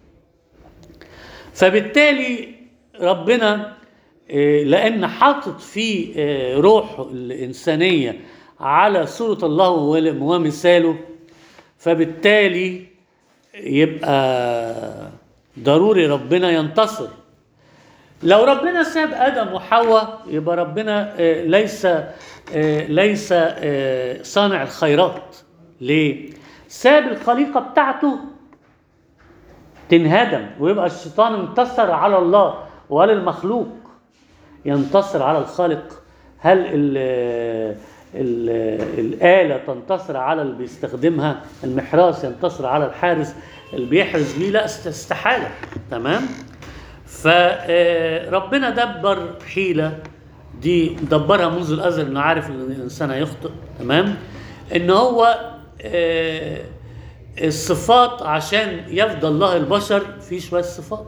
فبالتالي ربنا آه، لأن حاطط فيه آه، روحه الإنسانية على صورة الله ومثاله فبالتالي يبقى ضروري ربنا ينتصر لو ربنا ساب ادم وحواء يبقى ربنا آه، ليس آه، ليس آه، صانع الخيرات ليه ساب الخليقه بتاعته تنهدم ويبقى الشيطان انتصر على الله وقال المخلوق ينتصر على الخالق هل ال ال الآلة تنتصر على اللي بيستخدمها المحراس ينتصر على الحارس اللي بيحرس بيه لا است- استحالة تمام فربنا دبر حيلة دي دبرها منذ الأزل إنه عارف إن الإنسان هيخطئ تمام إن هو آه، الصفات عشان يفضل الله البشر في شوية صفات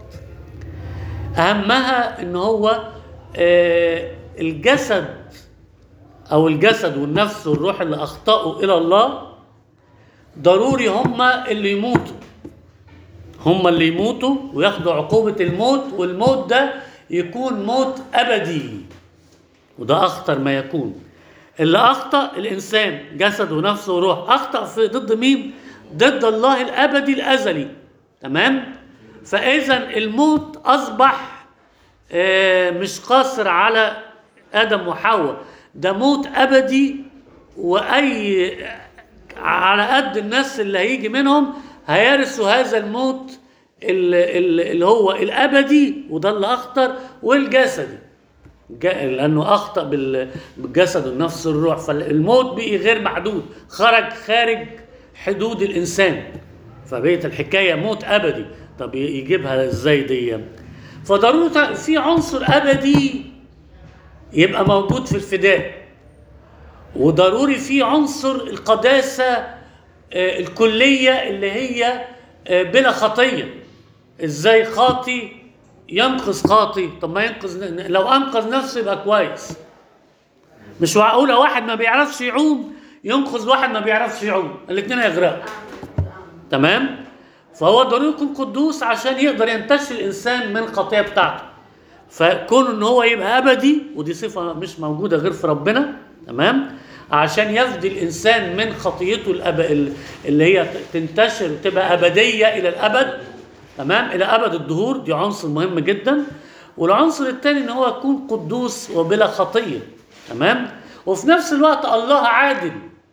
أهمها إن هو آه، الجسد أو الجسد والنفس والروح اللي أخطأوا إلى الله ضروري هما اللي يموتوا هم اللي يموتوا وياخدوا عقوبة الموت والموت ده يكون موت أبدي وده أخطر ما يكون اللي أخطأ الإنسان جسد ونفس وروح أخطأ في ضد مين؟ ضد الله الأبدي الأزلي تمام؟ فإذا الموت أصبح آه، مش قاصر على آدم وحواء ده موت أبدي وأي على قد الناس اللي هيجي منهم هيرثوا هذا الموت ال- ال- اللي هو الابدي وده اللي اخطر والجسدي جا- لانه اخطا بال- بالجسد والنفس والروح فالموت بقي غير محدود خرج خارج حدود الانسان فبقت الحكايه موت ابدي طب ي- يجيبها ازاي دي فضروري ت- في عنصر ابدي يبقى موجود في الفداء وضروري في عنصر القداسة آه، الكلية اللي هي آه، بلا خطية ازاي خاطي ينقذ خاطي طب ما ينقذ لو انقذ نفسه يبقى كويس مش معقولة واحد ما بيعرفش يعوم ينقذ واحد ما بيعرفش يعوم الاثنين هيغرقوا تمام فهو ضروري يكون قدوس عشان يقدر ينتشل الانسان من الخطيه بتاعته فكون ان هو يبقى ابدي ودي صفه مش موجوده غير في ربنا تمام عشان يفدي الانسان من خطيته الأب... اللي هي تنتشر وتبقى ابديه الى الابد تمام الى ابد الدهور دي عنصر مهم جدا والعنصر الثاني ان هو يكون قدوس وبلا خطيه تمام وفي نفس الوقت الله عادل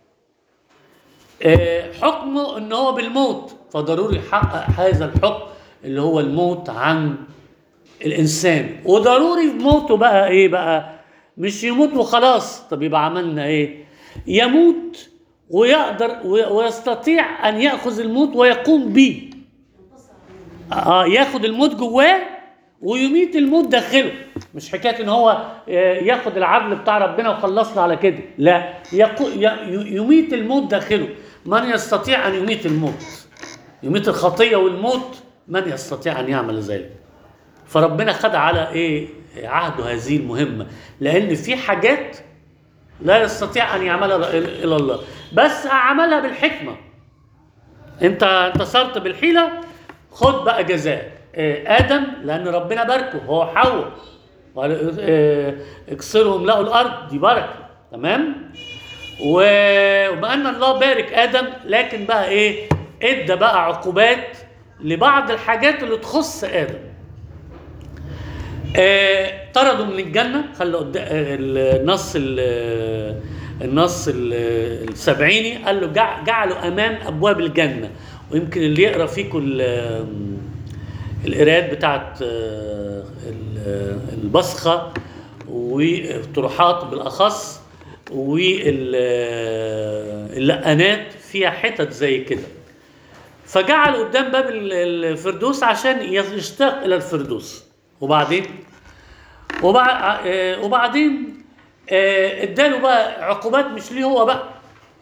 آه، حكمه ان هو بالموت فضروري يحقق هذا الحكم اللي هو الموت عن الانسان وضروري في موته بقى ايه بقى مش يموت وخلاص طب يبقى عملنا ايه يموت ويقدر وي- ويستطيع ان ياخذ الموت ويقوم به اه ياخد الموت جواه ويميت الموت داخله مش حكايه ان هو آه، ياخد العدل بتاع ربنا وخلصنا على كده لا يقو ي- يميت الموت داخله من يستطيع ان يميت الموت يميت الخطيه والموت من يستطيع ان يعمل ذلك فربنا خد على ايه عهده هذه المهمه لان في حاجات لا يستطيع ان يعملها الا الله بس عملها بالحكمه انت انتصرت بالحيله خد بقى جزاء آه، ادم لان ربنا باركه هو حواء وقال، آه، اكسروا املأوا الارض دي بركه تمام و- وبما ان الله بارك ادم لكن بقى ايه ادى بقى عقوبات لبعض الحاجات اللي تخص ادم آه، طردوا من الجنه خلوا قدام النص ال- النص ال- السبعيني قال له جع- جعلوا امام ابواب الجنه ويمكن اللي يقرا فيكم ال- القراءات بتاعت آه، ال- البصخه والطروحات بالاخص واللقانات فيها حتت زي كده فجعل قدام باب ال- الفردوس عشان يشتاق الى الفردوس وبعدين وبع... آه، وبعدين آه، اداله بقى عقوبات مش ليه هو بقى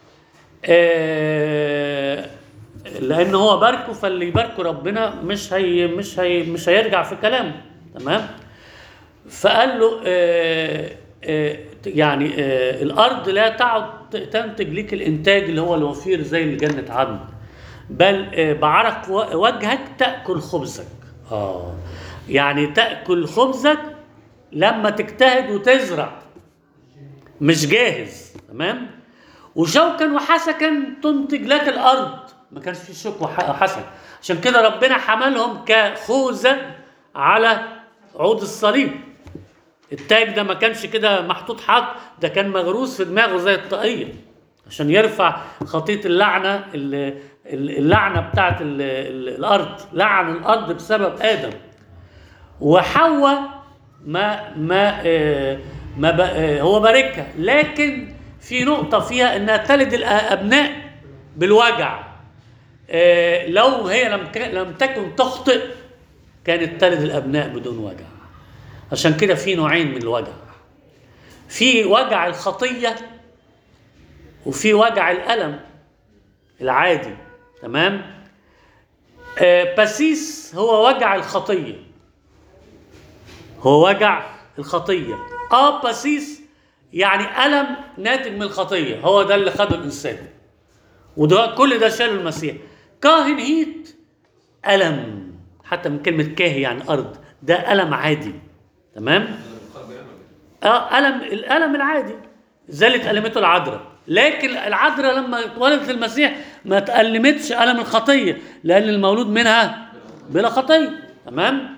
آه، لان هو باركه فاللي يباركه ربنا مش هي مش هي مش هيرجع في كلامه تمام فقال له آه، آه، يعني آه، الارض لا تعد تنتج لك الانتاج اللي هو الوفير زي جنه عدن بل آه، بعرق و- وجهك تاكل خبزك اه يعني تاكل خبزك لما تجتهد وتزرع مش جاهز تمام وشوكا وحسكا تنتج لك الارض ما كانش في شوك وح- وحسك عشان كده ربنا حملهم كخوذه على عود الصليب التاج ده ما كانش كده محطوط حق ده كان مغروس في دماغه زي الطاقيه عشان يرفع خطيه اللعنه ال- ال- اللعنه بتاعت ال- ال- الارض لعن الارض بسبب ادم وحواء ما ما آه، ما ب- آه، هو باركها لكن في نقطة فيها انها تلد الابناء بالوجع آه، لو هي لم ك- لم تكن تخطئ كانت تلد الابناء بدون وجع عشان كده في نوعين من الوجع في وجع الخطية وفي وجع الألم العادي تمام آه، باسيس هو وجع الخطيه هو وجع الخطية اه باسيس يعني ألم ناتج من الخطية هو ده اللي خده الإنسان وده كل ده شاله المسيح كاهن هيت ألم حتى من كلمة كاهي يعني أرض ده ألم عادي تمام القلب يعمل اه ألم الألم العادي زالت ألمته العذراء لكن العذراء لما اتولدت المسيح ما تألمتش ألم الخطية لأن المولود منها بلا خطية تمام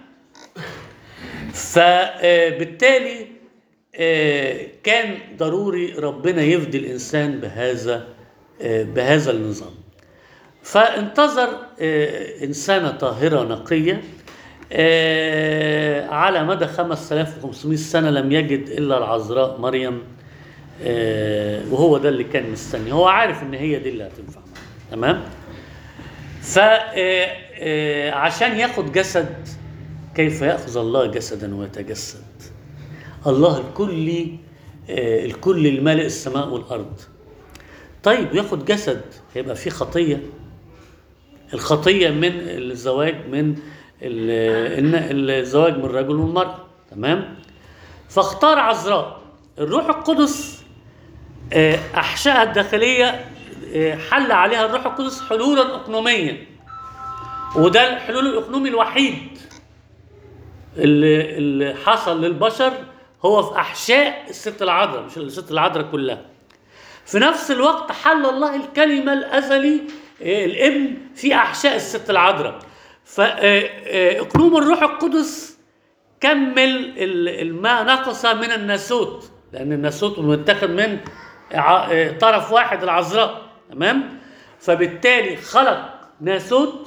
فبالتالي كان ضروري ربنا يفدي الإنسان بهذا آه، بهذا النظام فانتظر آه، إنسانة طاهرة نقية آه، على مدى 5500 سنة لم يجد إلا العذراء مريم آه، وهو ده اللي كان مستني هو عارف إن هي دي اللي هتنفع معاه تمام فعشان ياخد جسد كيف يأخذ الله جسدا ويتجسد الله الكلي آه، الكل المالئ السماء والأرض طيب ياخد جسد هيبقى فيه خطية الخطية من الزواج من ال- إن الزواج من الرجل والمرأة تمام فاختار عذراء الروح القدس آه، أحشائها الداخلية آه، حل عليها الروح القدس حلولا إقنوميا وده الحلول الإقنومي الوحيد اللي, اللي حصل للبشر هو في أحشاء الست العذراء مش الست العذراء كلها في نفس الوقت حل الله الكلمة الأزلي آه، الابن في أحشاء الست العذراء فإقنوم الروح القدس كمل ال- ال- ما نقص من الناسوت لأن الناسوت متاخد من ع- آه، طرف واحد العذراء تمام فبالتالي خلق ناسوت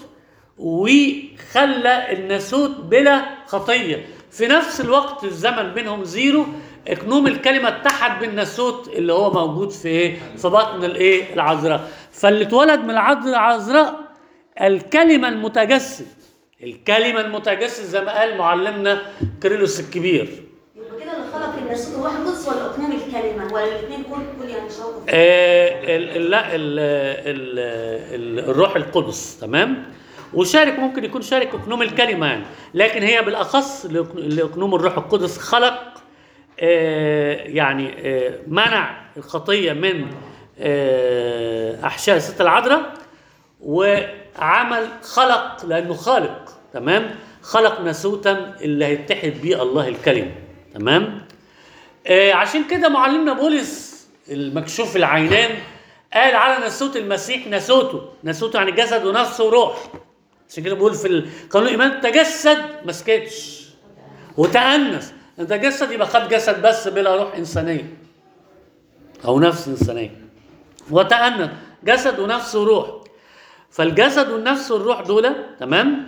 وخلى الناسوت بلا خطية في نفس الوقت الزمن بينهم زيرو اكنوم الكلمة اتحد بالناسوت اللي هو موجود في ايه في بطن الايه العذراء فاللي اتولد من العذراء العذراء الكلمة المتجسد الكلمة المتجسد زي ما قال معلمنا كيرلس الكبير يبقى كده اللي خلق الناسوت الروح القدس ولا اقنوم الكلمه ولا الاثنين كل كل يعني شوكه آه، ال- ال- لا ال- ال- ال- الروح القدس تمام وشارك ممكن يكون شارك اقنوم الكلمه يعني لكن هي بالاخص لإق- لاقنوم الروح القدس خلق آه، يعني آه، منع الخطيه من آه، احشاء الست العذراء وعمل خلق لانه خالق تمام خلق ناسوتا اللي هيتحد بيه الله الكلمه تمام آه، عشان كده معلمنا بولس المكشوف العينان قال على ناسوت المسيح ناسوته ناسوته يعني جسد ونفس وروح عشان كده بقول في قانون الايمان تجسد ما سكتش وتأنس تجسد يبقى خد جسد بس بلا روح انسانيه او نفس انسانيه وتأنس جسد ونفس وروح فالجسد والنفس والروح دول تمام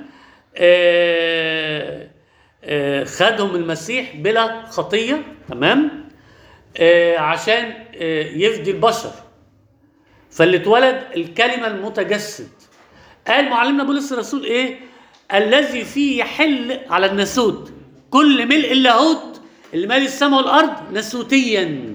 آه آه خدهم المسيح بلا خطيه تمام آه عشان آه يفدي البشر فاللي اتولد الكلمه المتجسد قال معلمنا بولس الرسول ايه الذي فيه يحل على الناسوت كل ملء اللاهوت اللي مالي السماء والارض ناسوتيا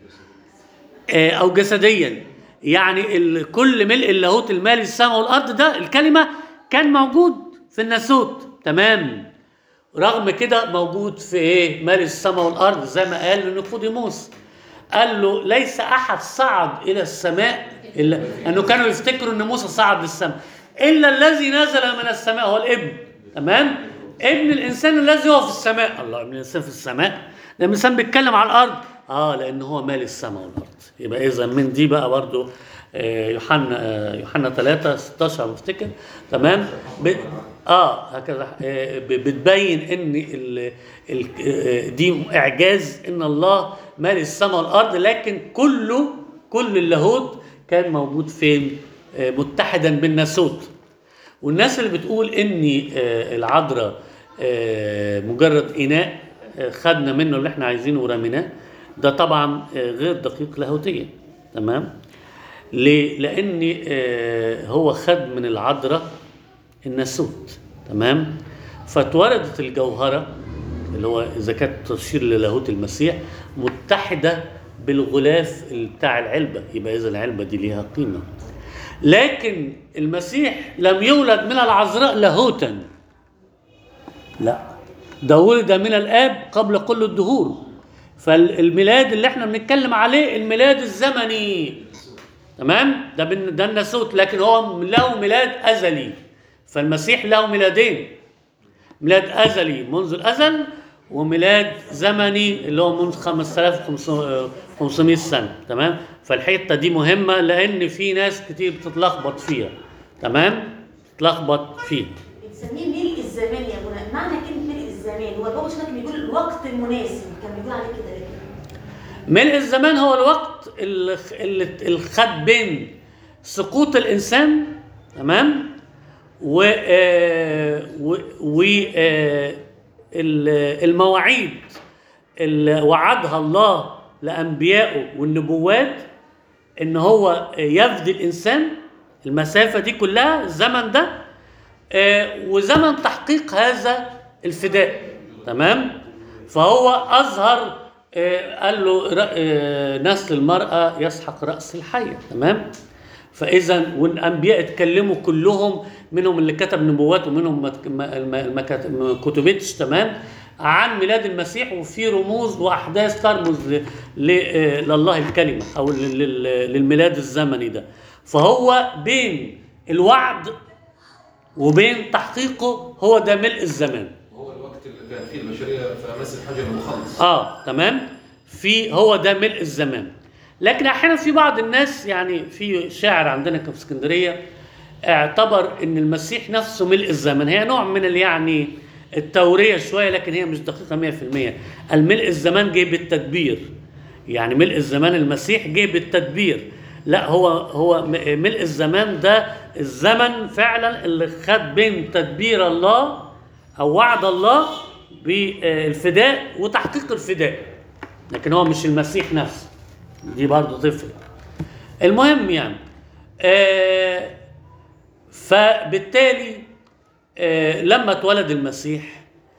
آه، او جسديا يعني ال- كل ملء اللاهوت المالي السماء والارض ده الكلمه كان موجود في الناسوت تمام رغم كده موجود في ايه مال السماء والارض زي ما قال لنيقوديموس قال له ليس احد صعد الى السماء الا انه كانوا يفتكروا ان موسى صعد للسماء الا الذي نزل من السماء هو الابن تمام ابن الانسان الذي هو في السماء الله ابن الانسان في السماء ده الانسان بيتكلم على الارض اه لان هو مال السماء والارض يبقى اذا من دي بقى برضو آه، يوحنا آه، يوحنا 3 16 بفتكر تمام ب... اه هكذا آه، ب- بتبين ان ال... ال... آه، دي اعجاز ان الله مال السماء والارض لكن كله كل اللاهوت كان موجود فين آه، متحدا بالناسوت والناس اللي بتقول ان آه، العذراء آه، مجرد اناء آه، خدنا منه اللي احنا عايزينه ورميناه ده طبعا آه، غير دقيق لاهوتيا تمام ليه؟ لان آه، هو خد من العذراء الناسوت تمام فاتوردت الجوهره اللي هو اذا كانت تشير للاهوت المسيح متحده بالغلاف بتاع العلبه يبقى اذا العلبه دي ليها قيمه لكن المسيح لم يولد من العذراء لاهوتا لا ده ولد من الاب قبل كل الدهور فالميلاد اللي احنا بنتكلم عليه الميلاد الزمني تمام ده بن- ده الناسوت لكن هو له ميلاد ازلي فالمسيح له ميلادين ميلاد ازلي منذ الازل وميلاد زمني اللي هو منذ 5500 سنه تمام فالحته دي مهمه لان في ناس كتير بتتلخبط فيها تمام تتلخبط فيها بنسميه ملء الزمان يا منى معنى كلمه ملء الزمان هو البابا شنو كان بيقول الوقت المناسب كان بيقول عليه كده لكن ملء الزمان هو الوقت اللي اللي الخد بين سقوط الانسان تمام و آه، و و آه، ال- المواعيد اللي وعدها الله لانبيائه والنبوات ان هو يفدي الانسان المسافه دي كلها الزمن ده آه، وزمن تحقيق هذا الفداء تمام فهو اظهر آه، قال له ر- آه، نسل المراه يسحق راس الحيه تمام فاذا والانبياء اتكلموا كلهم منهم اللي كتب نبوات ومنهم ما ت- ما ما- ما كت- ما كتبتش تمام عن ميلاد المسيح وفي رموز واحداث ترمز ل- ل- آه، لله الكلمه او لل- لل- للميلاد الزمني ده فهو بين الوعد وبين تحقيقه هو ده ملء الزمان هو الوقت اللي كان فيه البشريه في امس الحاجه للمخلص اه تمام في هو ده ملء الزمان لكن احيانا في بعض الناس يعني في شاعر عندنا كان في اسكندريه اعتبر ان المسيح نفسه ملء الزمن هي نوع من ال- يعني التوريه شويه لكن هي مش دقيقه 100% الملء الزمان جه بالتدبير يعني ملء الزمان المسيح جه بالتدبير لا هو هو م- ملء الزمان ده الزمن فعلا اللي خد بين تدبير الله او وعد الله بالفداء وتحقيق الفداء لكن هو مش المسيح نفسه دي برضه تفرق المهم يعني آه فبالتالي آه لما اتولد المسيح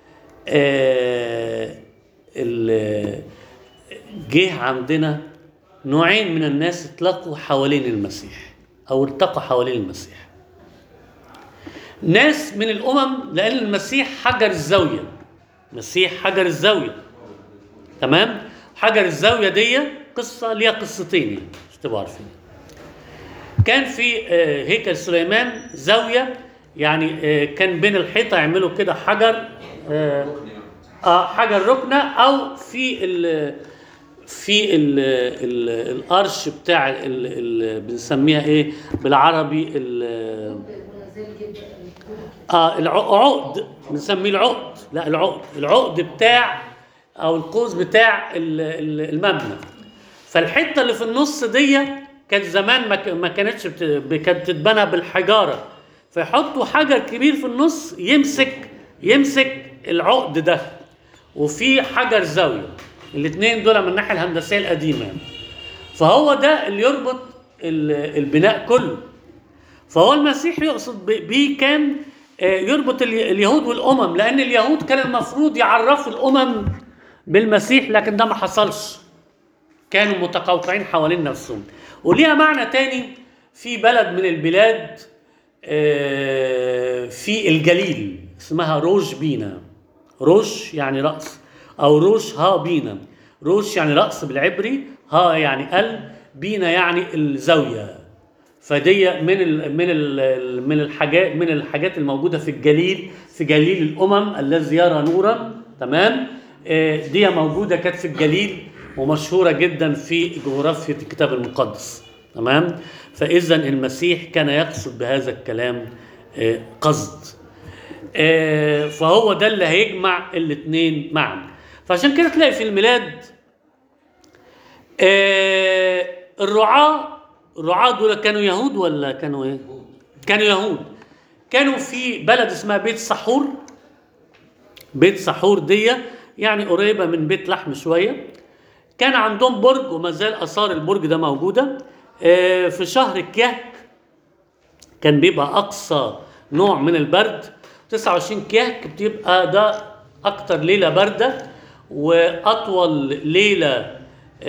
آه ال- جه عندنا نوعين من الناس اتلقوا حوالين المسيح او التقوا حوالين المسيح ناس من الامم لان المسيح حجر الزاويه المسيح حجر الزاويه تمام حجر الزاويه دي قصه ليها قصتين يعني مش تبقوا عارفين كان في آه، هيكل سليمان زاويه يعني آه، كان بين الحيطه يعملوا كده حجر آه، اه حجر ركنه او في ال- في ال ال الارش بتاع ال ال بنسميها ايه بالعربي ال اه العقد بنسميه العقد لا العقد العقد بتاع او القوس بتاع ال- ال- المبنى فالحته اللي في النص دي كانت زمان ما ك- ما كانتش بت- ب- كانت تتبنى بالحجاره فيحطوا حجر كبير في النص يمسك يمسك العقد ده وفي حجر زاويه الاثنين دول من الناحيه الهندسيه القديمه فهو ده اللي يربط ال- البناء كله فهو المسيح يقصد ب- بيه كان آه، يربط ال- اليهود والامم لان اليهود كان المفروض يعرفوا الامم بالمسيح لكن ده ما حصلش كانوا متقوقعين حوالين نفسهم وليها معنى تاني في بلد من البلاد آه، في الجليل اسمها روش بينا روش يعني رأس أو روش ها بينا روش يعني رأس بالعبري ها يعني ال بينا يعني الزاوية فدي من ال من ال من الحاجات من الحاجات الموجودة في الجليل في جليل الأمم الذي يرى نورا تمام آه، دي موجودة كانت في الجليل ومشهورة جدا في جغرافيا الكتاب المقدس تمام فإذا المسيح كان يقصد بهذا الكلام آه، قصد آه، فهو ده اللي هيجمع الاثنين معا فعشان كده تلاقي في الميلاد آه، الرعاة الرعاة دول كانوا يهود ولا كانوا ايه؟ كانوا يهود كانوا في بلد اسمها بيت سحور بيت سحور دي يعني قريبة من بيت لحم شوية كان عندهم برج وما زال آثار البرج ده موجودة آه، في شهر كياك كان بيبقى أقصى نوع من البرد 29 كياك بتبقى ده أكتر ليلة باردة وأطول ليلة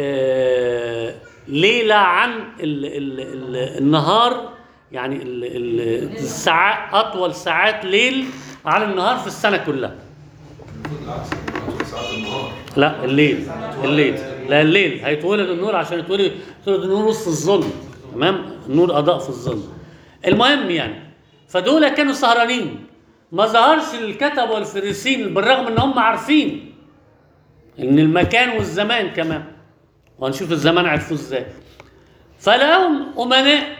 آه، ليلة عن ال ال ال النهار يعني ال ال الساعات أطول ساعات ليل عن النهار في السنة كلها المفروض العكس المفروض ساعات النهار لا الليل الليل لا الليل هيتولد النور عشان يتولد يتولد النور وسط الظلم تمام النور اضاء في الظلم المهم يعني فدول كانوا سهرانين ما ظهرش الكتب والفريسين بالرغم ان هم عارفين ان المكان والزمان كمان وهنشوف الزمان عرفوه ازاي فلقاهم امناء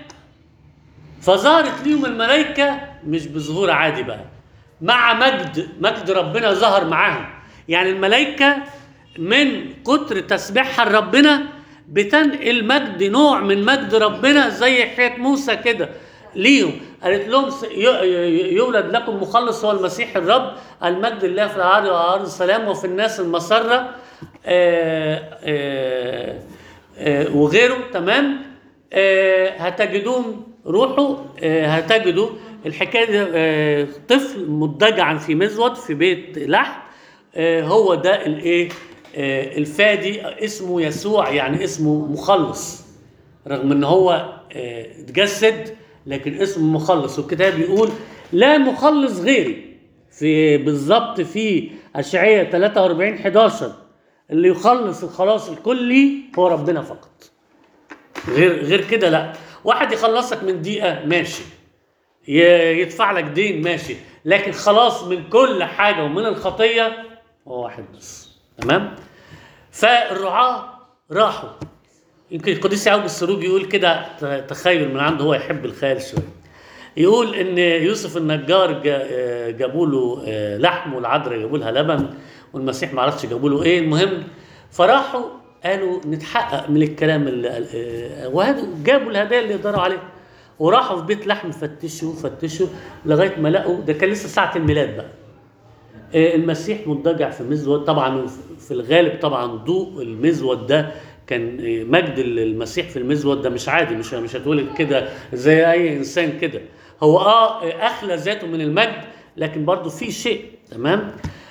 فظهرت ليهم الملائكة مش بظهور عادي بقى مع مجد مجد ربنا ظهر معاهم يعني الملائكة من كتر تسبيحها لربنا بتنقل مجد نوع من مجد ربنا زي حكاية موسى كده ليهم قالت لهم س- ي- ي- يولد لكم مخلص هو المسيح الرب المجد لله في العار وعار السلام وفي الناس المسرة آه آه آه وغيره تمام آه هتجدون روحوا آه هتجدوا الحكايه دي آه طفل مضجعا في مزود في بيت لحم آه هو ده الايه آه الفادي اسمه يسوع يعني اسمه مخلص رغم ان هو آه، اتجسد لكن اسمه مخلص والكتاب يقول لا مخلص غيري في بالظبط في اشعياء 43 11 اللي يخلص الخلاص الكلي هو ربنا فقط غير غير كده لا واحد يخلصك من دقيقه ماشي ي- يدفع لك دين ماشي لكن خلاص من كل حاجه ومن الخطيه هو واحد بس تمام فالرعاه راحوا يمكن القديس يعقوب السروج يقول كده ت- تخيل من عنده هو يحب الخيال شويه يقول ان يوسف النجار جا- جابوا له آه، لحم والعذراء جابوا لها لبن والمسيح ما عرفش جابوا له ايه المهم فراحوا قالوا نتحقق من الكلام اللي قال- آه، وهذا جابوا الهدايا اللي يقدروا عليها وراحوا في بيت لحم فتشوا فتشوا لغايه ما لقوا ده كان لسه ساعه الميلاد بقى آه، المسيح مضطجع في مزود طبعا في الغالب طبعا ضوء المزود ده كان آه، مجد المسيح في المزود ده مش عادي مش مش هتولد كده زي اي انسان كده هو اه آه، اخلى ذاته من المجد لكن برضه في شيء تمام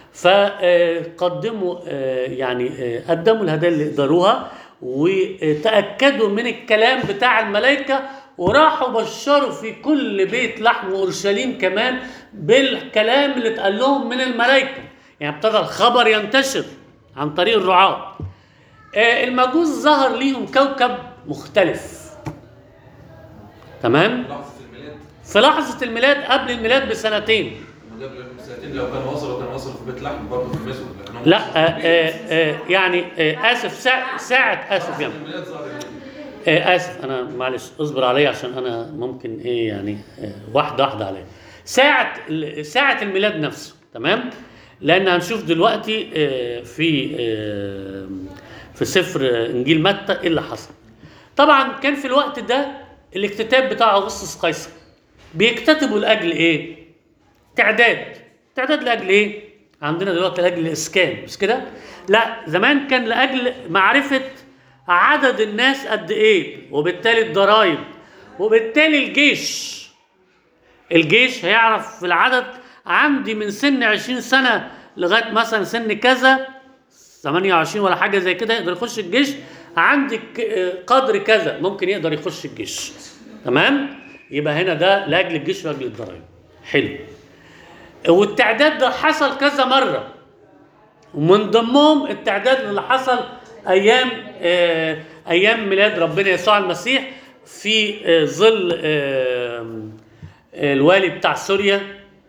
فقدموا يعني آه، قدموا الهدايا اللي يقدروها وتاكدوا من الكلام بتاع الملائكه وراحوا بشروا في كل بيت لحم واورشليم كمان بالكلام اللي اتقال لهم من الملائكه يعني ابتدى الخبر ينتشر عن طريق الرعاة آه، المجوس ظهر ليهم كوكب مختلف تمام لحظة الميلاد في لحظة الميلاد قبل الميلاد بسنتين ده سنتين لو كان وصلوا كان وصلوا في بيت لحم برضه في المسود لكن هم لا وصلوا آه في آه بيت. آه يعني آه اسف ساعة, ساعة اسف يعني الميلاد ظهر يعني. آه اسف انا معلش اصبر عليا عشان انا ممكن ايه يعني آه واحده واحده عليا ساعه ال- ساعه الميلاد نفسه تمام لان هنشوف دلوقتي آه في آه في سفر آه، انجيل متى ايه اللي حصل طبعا كان في الوقت ده الاكتتاب بتاع اغسطس قيصر بيكتتبوا لاجل ايه تعداد تعداد لاجل ايه عندنا دلوقتي لاجل الاسكان مش كده لا زمان كان لاجل معرفه عدد الناس قد ايه وبالتالي الضرائب وبالتالي الجيش الجيش هيعرف في العدد عندي من سن 20 سنه لغايه مثلا سن كذا 28 ولا حاجه زي كده يقدر يخش الجيش عندك قدر كذا ممكن يقدر يخش الجيش تمام يبقى هنا ده لاجل الجيش ولاجل الضرائب حلو والتعداد ده حصل كذا مره ومن ضمنهم التعداد اللي حصل ايام آه ايام ميلاد ربنا يسوع المسيح في آه ظل آه الوالي بتاع سوريا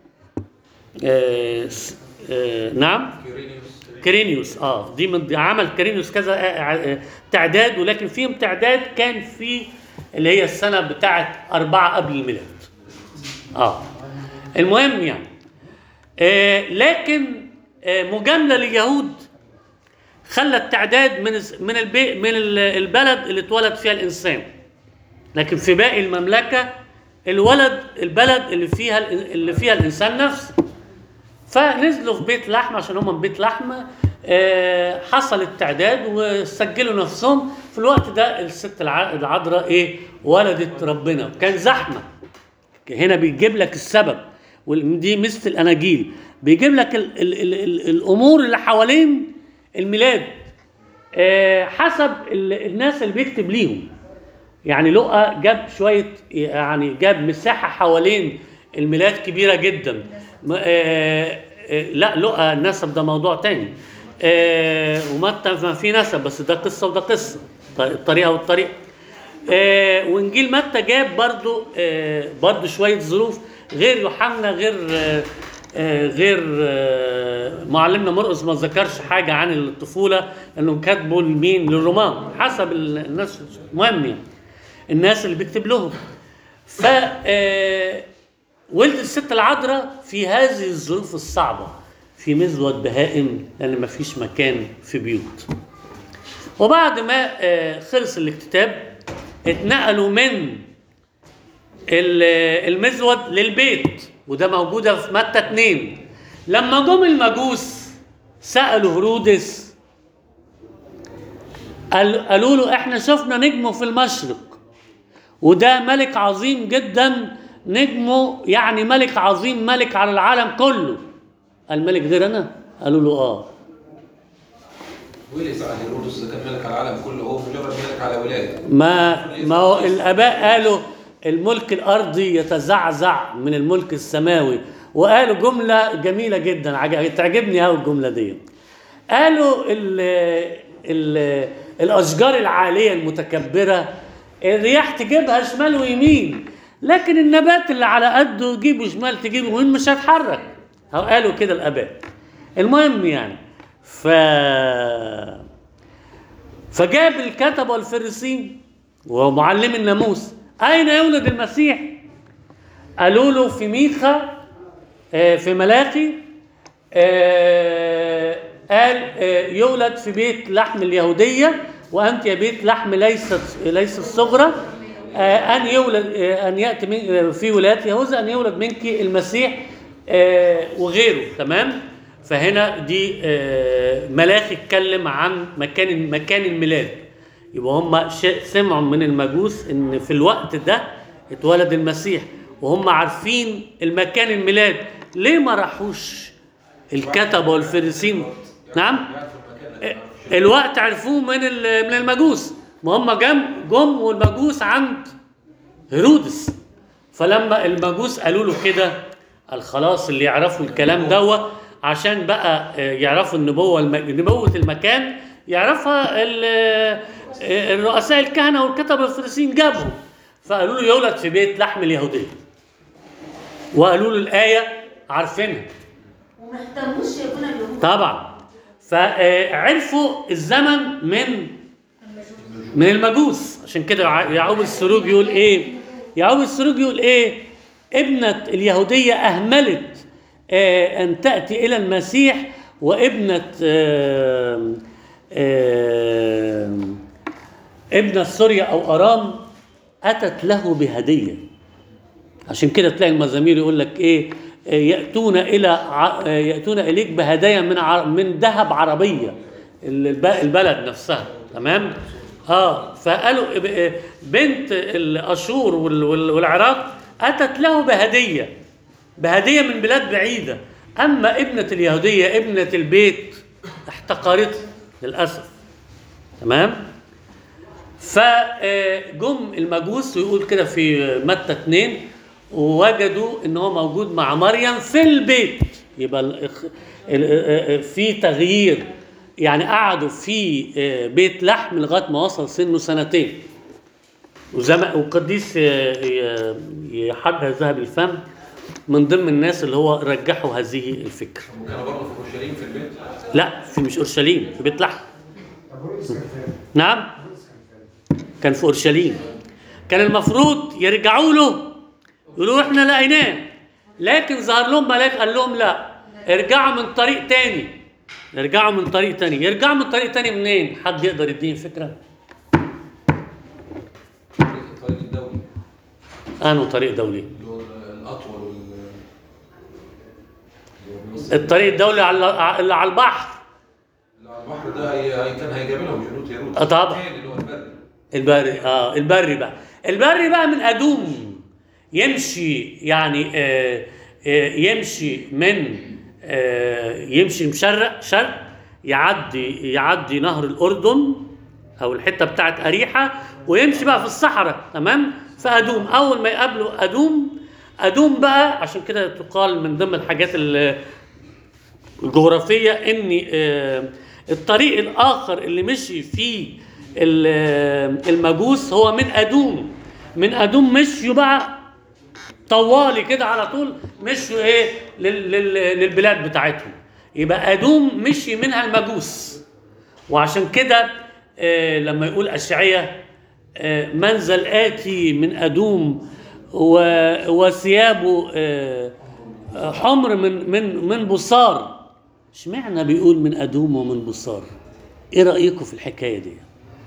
آه س- آه نعم كيرينيوس كرينيوس اه دي من دي عمل كرينيوس كذا آه، آه، تعداد ولكن فيهم تعداد كان في اللي هي السنه بتاعت أربعة قبل الميلاد اه المهم يعني آه لكن آه مجامله لليهود خلى التعداد من الس- من البي من ال- البلد اللي اتولد فيها الانسان لكن في باقي المملكه الولد البلد اللي فيها ال- اللي فيها الانسان نفسه فنزلوا في بيت لحم عشان هم من بيت لحم آه، حصل التعداد وسجلوا نفسهم في الوقت ده الست الع- العذراء ايه ولدت ربنا وكان زحمه هنا بيجيب لك السبب ودي مثل الاناجيل بيجيب لك ال ال ال ال الامور اللي حوالين الميلاد آه، حسب ال الناس اللي بيكتب ليهم يعني لقى جاب شويه يعني جاب مساحه حوالين الميلاد كبيره جدا م- آه، آه، لا لقى النسب ده موضوع تاني آه، ومتى ما في نسب بس ده قصه وده قصه ط- الطريقه والطريقه آه، وانجيل متى جاب برضو آه، برضو شويه ظروف غير يوحنا غير آه، آه، غير آه، معلمنا مرقس ما ذكرش حاجه عن الطفوله انه كاتبه لمين للرومان حسب ال- الناس المهم يعني الناس اللي بيكتب لهم ف آه، ولدت الست العذراء في هذه الظروف الصعبه في مزود بهائم لان ما فيش مكان في بيوت وبعد ما آه، خلص الاكتتاب اتنقلوا من ال- المزود للبيت وده موجودة في متى اتنين لما جم المجوس سألوا هرودس قال- قالوا له احنا شفنا نجمه في المشرق وده ملك عظيم جدا نجمه يعني ملك عظيم ملك على العالم كله الملك غير انا قالوا له اه ولي سأل هيرودس إذا كان ملك على العالم كله هو مجرد ملك على ولاده ما ما هو الاباء قالوا الملك الارضي يتزعزع من الملك السماوي وقالوا جمله جميله جدا عج- تعجبني قوي الجمله دي قالوا ال ال الاشجار العاليه المتكبره الرياح تجيبها شمال ويمين لكن النبات اللي على قده تجيبه شمال تجيبه يمين مش هيتحرك أو قالوا كده الاباء المهم يعني ف فجاب الكتبة والفريسين ومعلم الناموس أين يولد المسيح؟ قالوا له في ميخا آه، في ملاخي آه، قال آه، يولد في بيت لحم اليهودية وأنت يا بيت لحم ليست ليست الصغرى آه، أن يولد آه، أن يأتي من آه، في ولاية يهوذا أن يولد منك المسيح آه، وغيره تمام؟ فهنا دي آه، ملاخي اتكلم عن مكان مكان الميلاد يبقى هم ش- سمعوا من المجوس ان في الوقت ده اتولد المسيح وهم عارفين المكان الميلاد ليه ما راحوش الكتبه والفريسين نعم الوقت عرفوه من ال- من المجوس ما هم جم جم والمجوس عند هيرودس فلما المجوس قالوا له كده قال خلاص اللي يعرفوا الكلام دوا عشان بقى آه، يعرفوا النبوة الم... نبوة المكان يعرفها ال... آه، الرؤساء الكهنة والكتبة الفريسيين جابهم فقالوا له يولد في بيت لحم اليهودية وقالوا له الآية عارفينها وما اهتموش يكون اليهود طبعا فعرفوا الزمن من من المجوس عشان كده يع- يعقوب السروج يقول ايه يعقوب السروج يقول ايه ابنة اليهودية أهملت آه، أن تأتي إلى المسيح وابنة آه، آه، ابنة سوريا أو أرام أتت له بهدية عشان كده تلاقي المزامير يقول لك ايه آه، ياتون الى ع- آه، ياتون اليك بهدايا من ع- من ذهب عربيه الب- البلد نفسها تمام اه فقالوا آه، بنت الاشور وال- وال- والعراق اتت له بهديه بهديه من بلاد بعيده اما ابنه اليهوديه ابنه البيت احتقرته للاسف تمام فجم المجوس ويقول كده في متى 2 ووجدوا ان هو موجود مع مريم في البيت يبقى الإخ- ال- في تغيير يعني قعدوا في بيت لحم لغايه ما وصل سنه سنتين وزم وقديس يحرر ذهب الفم من ضمن الناس اللي هو رجحوا هذه الفكره وكانوا برضه في اورشليم في البيت لا في مش اورشليم في بيت لحم طب هيرودس كان فين؟ نعم هيرودس كان فين؟ كان في اورشليم كان المفروض يرجعوا له يقولوا احنا لقيناه لكن ظهر لهم ملاك قال لهم لا ارجعوا من طريق تاني ارجعوا من طريق تاني يرجعوا من طريق تاني منين حد يقدر يديني فكره الطريق الدولي انه طريق دولي اللي هو الاطول وال الطريق الدولي على اللي على البحر اللي على البحر ده هي هي- كان هيجاب لهم جنود هيرود آه طبعا. التاني اللي هو البري البري اه البري بقى البري بقى من ادوم يمشي يعني آه آه يمشي من آه يمشي مشرق شرق يعدي يعدي نهر الاردن او الحته بتاعت اريحه ويمشي بقى في الصحراء تمام في ادوم اول ما يقابلوا ادوم ادوم بقى عشان كده تقال من ضمن الحاجات اللي الجغرافية ان آه، الطريق الاخر اللي مشي فيه ال- آه، المجوس هو من ادوم من ادوم مشيوا بقى طوالي كده على طول مشوا ايه لل- لل- للبلاد بتاعتهم يبقى ادوم مشي منها المجوس وعشان كده آه، لما يقول اشعياء آه، منزل اتي من ادوم و- وثيابه آه، آه، حمر من من من بصار اشمعنى بيقول من ادوم ومن بصار ايه رايكم في الحكايه دي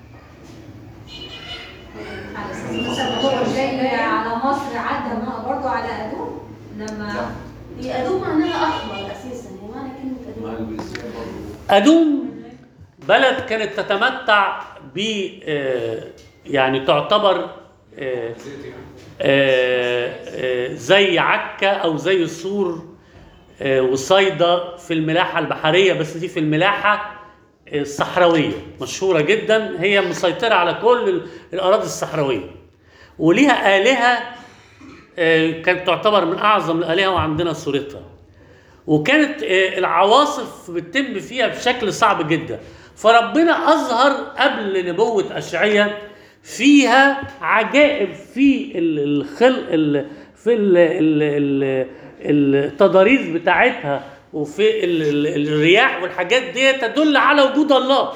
على اساس مثلا هو جاي على مصر عدى ما- برضه على ادوم لما هي ادوم معناها احمر اساسا هي معنى كلمه مع ادوم البيزيان برضه ادوم بلد كانت تتمتع ب آه، يعني تعتبر آه، زيت يعني آه، آه، زي عكا او زي سور آه، وصيدا في الملاحه البحريه بس دي في الملاحه الصحراويه مشهوره جدا هي مسيطره على كل ال- الاراضي الصحراويه وليها الهه آه، كانت تعتبر من اعظم الالهه وعندنا صورتها وكانت آه، العواصف بتتم فيها بشكل صعب جدا فربنا اظهر قبل نبوه اشعياء فيها عجائب في ال- الخلق ال- في ال- ال- ال- التضاريس بتاعتها وفي ال- ال- الرياح والحاجات دي تدل على وجود الله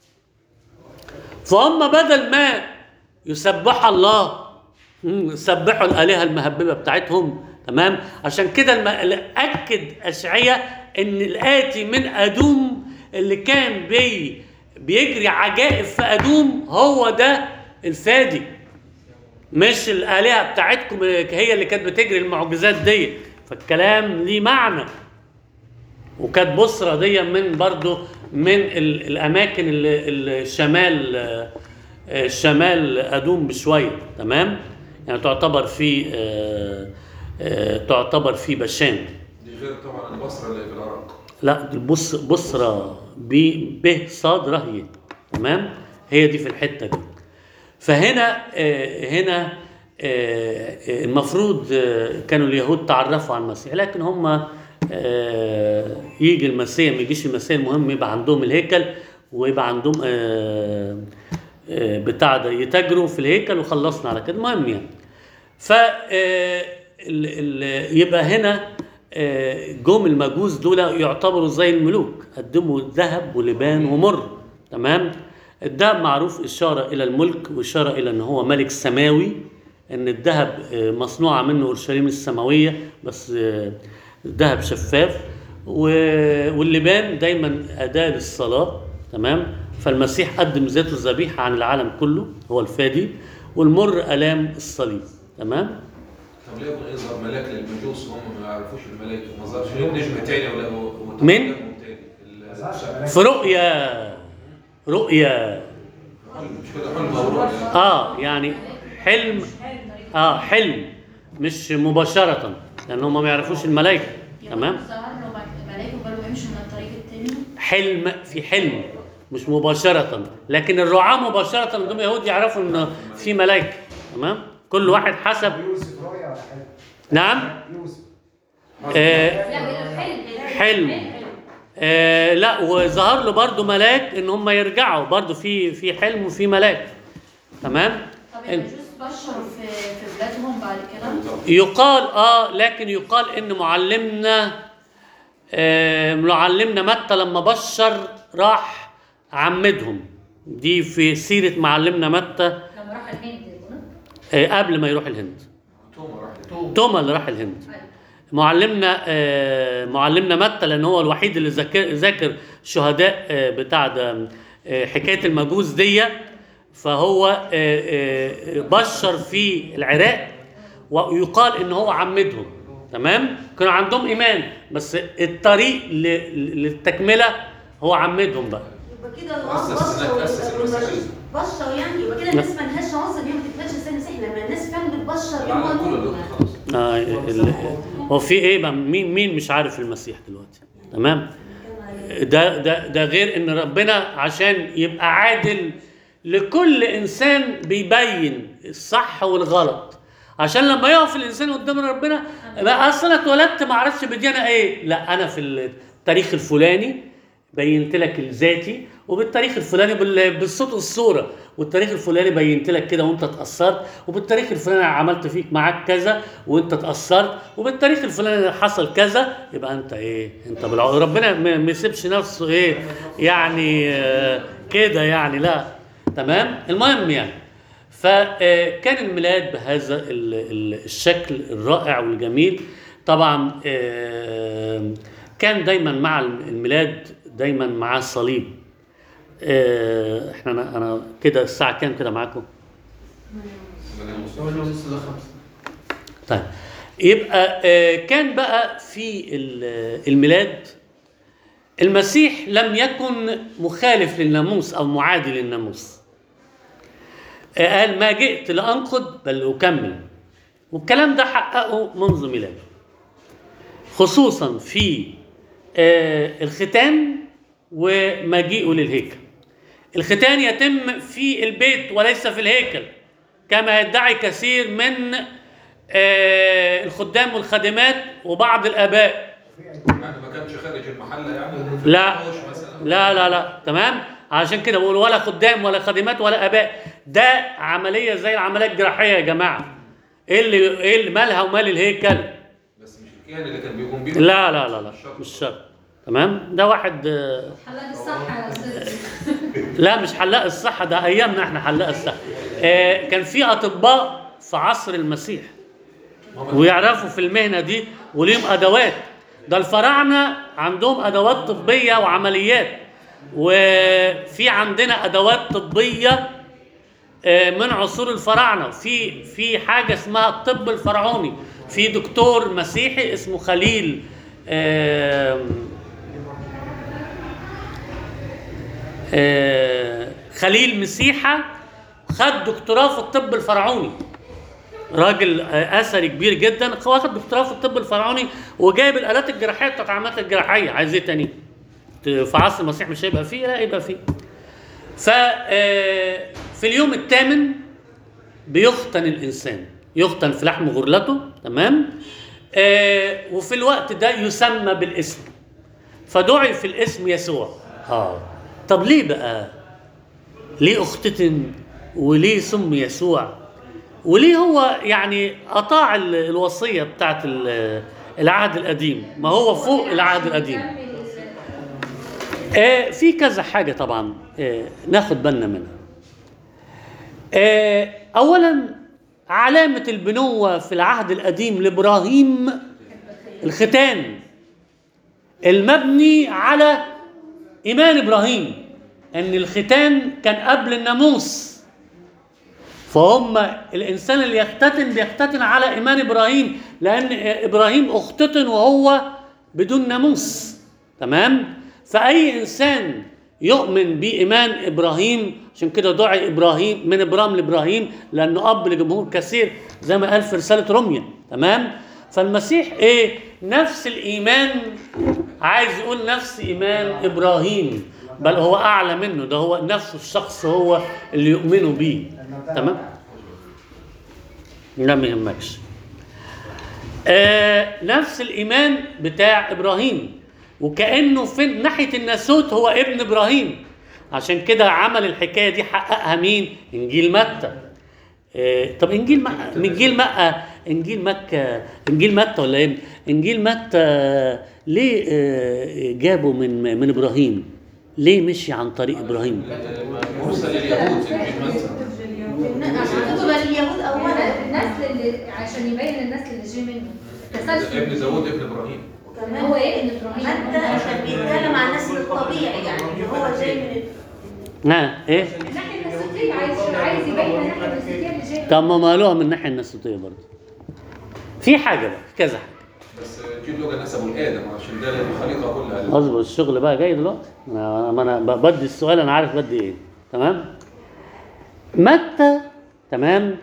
فهم بدل ما يسبحوا الله مم، يسبحوا الآلهة المهببة بتاعتهم تمام عشان كده الم... أكد أشعية إن الآتي من أدوم اللي كان بي... بيجري عجائب في أدوم هو ده الفادي مش الآلهة بتاعتكم هي اللي كانت بتجري المعجزات دي فالكلام ليه معنى وكانت بصرة دي من برضو من ال- الأماكن اللي اللي الشمال آه، آه، شمال أدوم بشوية تمام يعني تعتبر في آه، آه، تعتبر في بشان دي غير طبعا البصره اللي في العراق لا البص بصرة ب ب صاد رهي تمام هي دي في الحتة دي فهنا آه، هنا آه، آه، المفروض آه، كانوا اليهود تعرفوا على المسيح لكن هم آه، يجي المسيح ما يجيش المسيح المهم يبقى عندهم الهيكل ويبقى عندهم آه، آه، بتاع ده يتاجروا في الهيكل وخلصنا على كده المهم يعني ف آه، ال- ال- يبقى هنا آه، جم المجوس دول يعتبروا زي الملوك قدموا ذهب ولبان ومر تمام الذهب معروف إشارة إلى الملك وإشارة إلى أن هو ملك سماوي أن الذهب آه، مصنوعة منه أورشليم السماوية بس آه، ذهب شفاف و- واللبان دايما أداة للصلاة تمام فالمسيح قدم ذاته ذبيحة عن العالم كله هو الفادي والمر ألام الصليب تمام طب ليه يبغى يظهر ملاك للمجوس وهم ما يعرفوش الملائكه ما ظهرش ليه نجم تاني ولا هو هو مين؟ نجم تاني. ال- ما ظهرش ملاك. في رؤيا رؤيا مش كده حلم او رؤيا اه يعني حلم اه حلم مش مباشرة لأن هم ما يعرفوش الملائكة تمام ظهر له بعد ملاك وقالوا امشوا من الطريق التاني حلم في حلم مش مباشرة لكن الرعاة مباشرة عندهم يهود يعرفوا ان في ملائكة تمام كل واحد حسب يوسف رؤيا ولا حلم؟ نعم يوسف آه لا الحلم حلم آه لا وظهر له برضو ملاك ان هم يرجعوا برضو في في حلم وفي ملاك تمام طب المجوس بشروا في في بلادهم بعد كده يقال اه لكن يقال ان معلمنا آه معلمنا متى لما بشر راح عمدهم دي في سيرة معلمنا متى لما راح الهند يقولون. آه قبل ما يروح الهند توما راح توما توما اللي راح الهند معلمنا آه معلمنا متى لان هو الوحيد اللي ذاكر ذاكر شهداء آه بتاع ده آه حكايه المجوس دي فهو آه آه بشر في العراق ويقال ان هو عمدهم تمام كانوا عندهم ايمان بس الطريق ل- للتكمله هو عمدهم بقى يبقى كده أسس- بشر أسس المسيحية. بشر يعني يبقى كده الناس ما لهاش عنصر ان هي ما تتبادلش زي المسيح لما الناس فعلا بتبشر العالم كله يوم دلوقتي خلاص آه ال- هو في ايه بقى مين مين مش عارف المسيح دلوقتي تمام ده ده ده غير ان ربنا عشان يبقى عادل لكل انسان بيبين الصح والغلط عشان لما يقف الانسان قدام ربنا ما اصل انا اتولدت ما اعرفش بديانه ايه لا انا في التاريخ الفلاني بينت لك ذاتي وبالتاريخ الفلاني بال- بالصوت والصوره والتاريخ الفلاني بينت لك كده وانت اتاثرت وبالتاريخ الفلاني عملت فيك معاك كذا وانت اتاثرت وبالتاريخ الفلاني حصل كذا يبقى انت ايه انت بالع... ربنا ما ما يسيبش نفسه ايه يعني آه، كده يعني لا تمام المهم يعني فكان الميلاد بهذا ال- ال- الشكل الرائع والجميل طبعا آه، كان دايما مع الميلاد دايما معاه الصليب آه، احنا انا أنا كده الساعه كام كده معاكم طيب يبقى آه، كان بقى في ال- الميلاد المسيح لم يكن مخالف للناموس او معادي للناموس آه، قال ما جئت لانقض بل اكمل والكلام ده حققه منذ ميلاده خصوصا في آه، الختان ومجيئه للهيكل الختان يتم في البيت وليس في الهيكل كما يدعي كثير من آه، الخدام والخادمات وبعض الاباء يعني ما كانش خارج المحله يعني لا مش مثلا لا لا لا تمام عشان كده بقول ولا خدام ولا خادمات ولا اباء ده عمليه زي العمليات الجراحيه يا جماعه ايه اللي ايه اللي مالها ومال الهيكل بس مش الكيان اللي كان بيقوم بيه لا لا لا لا مش شرط تمام ده واحد آه، حلاق الصح يا استاذ لا مش حلاق الصحة ده أيامنا إحنا حلاق الصحة آه كان في أطباء في عصر المسيح ويعرفوا في المهنة دي وليهم أدوات ده الفراعنة عندهم أدوات طبية وعمليات وفي عندنا أدوات طبية آه، من عصور الفراعنة في في حاجة اسمها الطب الفرعوني في دكتور مسيحي اسمه خليل آم، آه، خليل مسيحة خد دكتوراه في الطب الفرعوني راجل آه، اثري كبير جدا واخد دكتوراه في الطب الفرعوني وجايب الالات الجراحيه بتاعت العمليات الجراحيه عايز ايه تاني؟ ت- في عصر المسيح مش هيبقى فيه لا يبقى فيه ف آه، في اليوم الثامن بيختن الانسان يختن في لحم غرلته تمام آه وفي الوقت ده يسمى بالاسم فدعي في الاسم يسوع اه طب ليه بقى ليه اختتن وليه سمي يسوع وليه هو يعني اطاع ال- الوصيه بتاعت ال- العهد القديم ما هو فوق العهد القديم آه في كذا حاجة طبعا آه ناخد بالنا منها آه أولا علامة البنوة في العهد القديم لإبراهيم الختان المبني على إيمان إبراهيم أن الختان كان قبل الناموس فهم الإنسان اللي يختتن بيختتن على إيمان إبراهيم لأن إبراهيم اختتن وهو بدون ناموس تمام فأي إنسان يؤمن بإيمان إبراهيم عشان كده دعي إبراهيم من إبرام لإبراهيم لأنه أب لجمهور كثير زي ما قال في رسالة روميا تمام فالمسيح إيه نفس الإيمان عايز يقول نفس إيمان إبراهيم بل هو أعلى منه ده هو نفس الشخص هو اللي يؤمنوا بيه تمام لا ما يهمكش آه نفس الايمان بتاع ابراهيم وكانه في ناحيه الناسوت هو ابن ابراهيم عشان كده عمل الحكايه دي حققها مين انجيل متى آه طب انجيل مكة انجيل مكة انجيل مكة انجيل متى ولا ايه انجيل متى ليه آه جابوا من من ابراهيم ليه مشي عن طريق ابراهيم مرسل لليهود في المنزل عشان تبقى لليهود اولا النسل اللي عشان يبين النسل اللي جه منه ابن تسلسل داوود ابن ابراهيم وكمان هو ايه ابن ابراهيم متى كان بيتكلم عن النسل الطبيعي يعني اللي هو جاي من ها ايه الناحيه النسوتيه عايز عايز يبين الناحيه النسوتيه اللي جايه طب ما مالوها من الناحيه النسوتيه برضه في حاجه بقى كذا حاجه بس جيب لغه نسبه لادم عشان ده الخليقه كلها اصبر الشغل بقى جاي دلوقتي انا ما انا ب- بدي السؤال انا عارف بدي ايه تمام متى تمام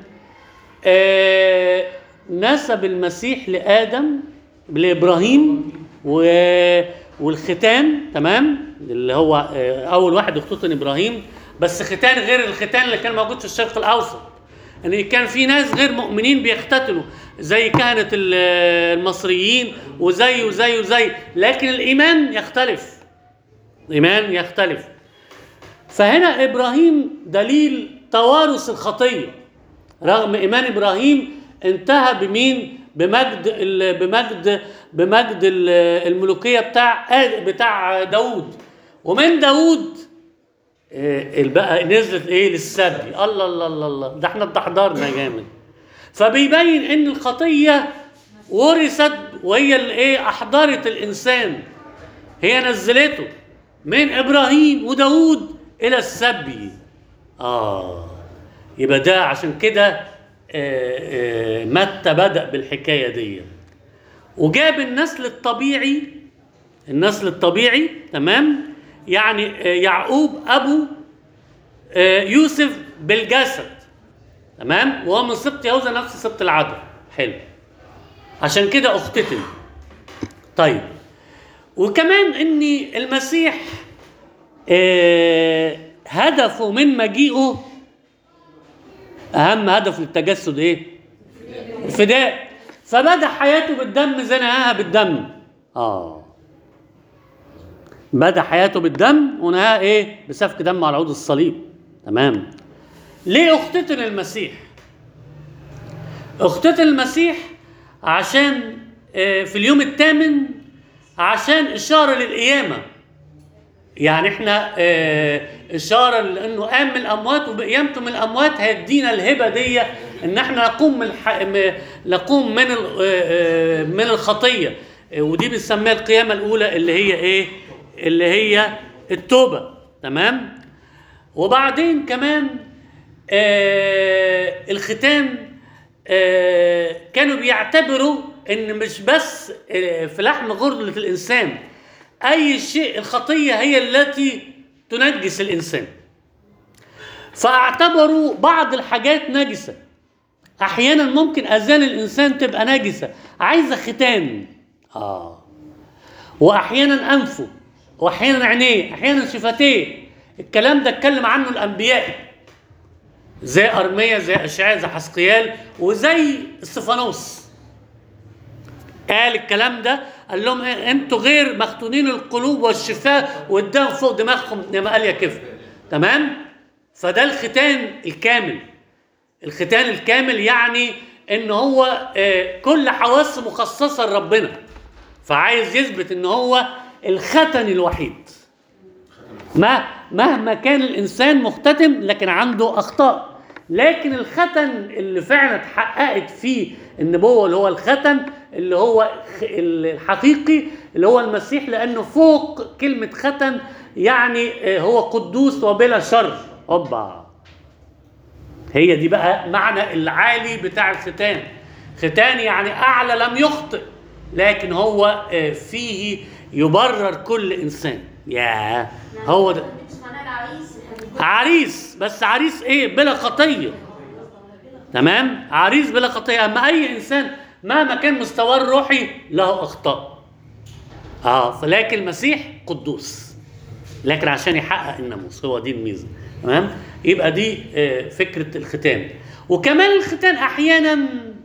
آه نسب المسيح لادم لابراهيم و والختان تمام اللي هو آه اول واحد اختتن ابراهيم بس ختان غير الختان اللي كان موجود في الشرق الاوسط ان كان في ناس غير مؤمنين بيختتنوا زي كهنه ال- المصريين وزي وزي وزي لكن الايمان يختلف الايمان يختلف فهنا ابراهيم دليل توارث الخطيه رغم ايمان ابراهيم انتهى بمين بمجد ال- بمجد بمجد ال- الملوكيه بتاع آد- بتاع داوود ومن داوود إيه بقى نزلت ايه للسبي الله الله الله الله ده احنا اتحضرنا جامد فبيبين ان الخطيه ورثت وهي اللي ايه احضرت الانسان هي نزلته من ابراهيم وداود الى السبي اه يبقى ده عشان كده آه، آه، متى بدا بالحكايه دي وجاب النسل الطبيعي النسل الطبيعي تمام يعني آه، يعقوب ابو آه، يوسف بالجسد تمام وهو من سبط يهوذا نفس سبط العدل حلو عشان كده اختتن طيب وكمان ان المسيح آه، هدفه من مجيئه اهم هدف للتجسد ايه الفداء فبدا حياته بالدم زي نهاها بالدم اه بدا حياته بالدم ونهاها ايه بسفك دم على عود الصليب تمام ليه اختتن المسيح اختتن المسيح عشان آه، في اليوم الثامن عشان اشاره للقيامه يعني احنا آه، اشاره لانه قام من الاموات وبقيامته من الاموات هيدينا الهبه دي ان احنا نقوم من الح... م- نقوم من ال... آه، آه، من الخطيه آه، ودي بنسميها القيامه الاولى اللي هي ايه؟ اللي هي التوبه تمام؟ وبعدين كمان آه الختان آه كانوا بيعتبروا ان مش بس آه في لحم غرلة الانسان اي شيء الخطية هي التي تنجس الانسان فاعتبروا بعض الحاجات نجسة احيانا ممكن اذان الانسان تبقى نجسة عايزة ختان اه واحيانا انفه واحيانا عينيه احيانا شفتيه الكلام ده اتكلم عنه الانبياء زي ارميا زي اشعياء زي حسقيال وزي استفانوس قال الكلام ده قال لهم إيه، انتوا غير مختونين القلوب والشفاء والدم فوق دماغكم زي ما قال يا كيف تمام فده الختان الكامل الختان الكامل يعني ان هو آه، كل حواس مخصصه لربنا فعايز يثبت ان هو الختن الوحيد ما مهما كان الانسان مختتم لكن عنده اخطاء لكن الختن اللي فعلا اتحققت فيه النبوه اللي هو الختن اللي هو خ- الحقيقي اللي هو المسيح لانه فوق كلمه ختن يعني آه، هو قدوس وبلا شر اوبا هي دي بقى معنى العالي بتاع الختان ختان يعني اعلى لم يخطئ لكن هو آه، فيه يبرر كل انسان يا هو ده مش معناها العريس احنا بنقول عريس بس عريس ايه بلا خطيه تمام عريس بلا خطيه اما اي انسان مهما كان مستواه الروحي له اخطاء اه فلكن المسيح قدوس لكن عشان يحقق الناموس هو دي الميزه تمام يبقى دي آه، فكره الختان وكمان الختان احيانا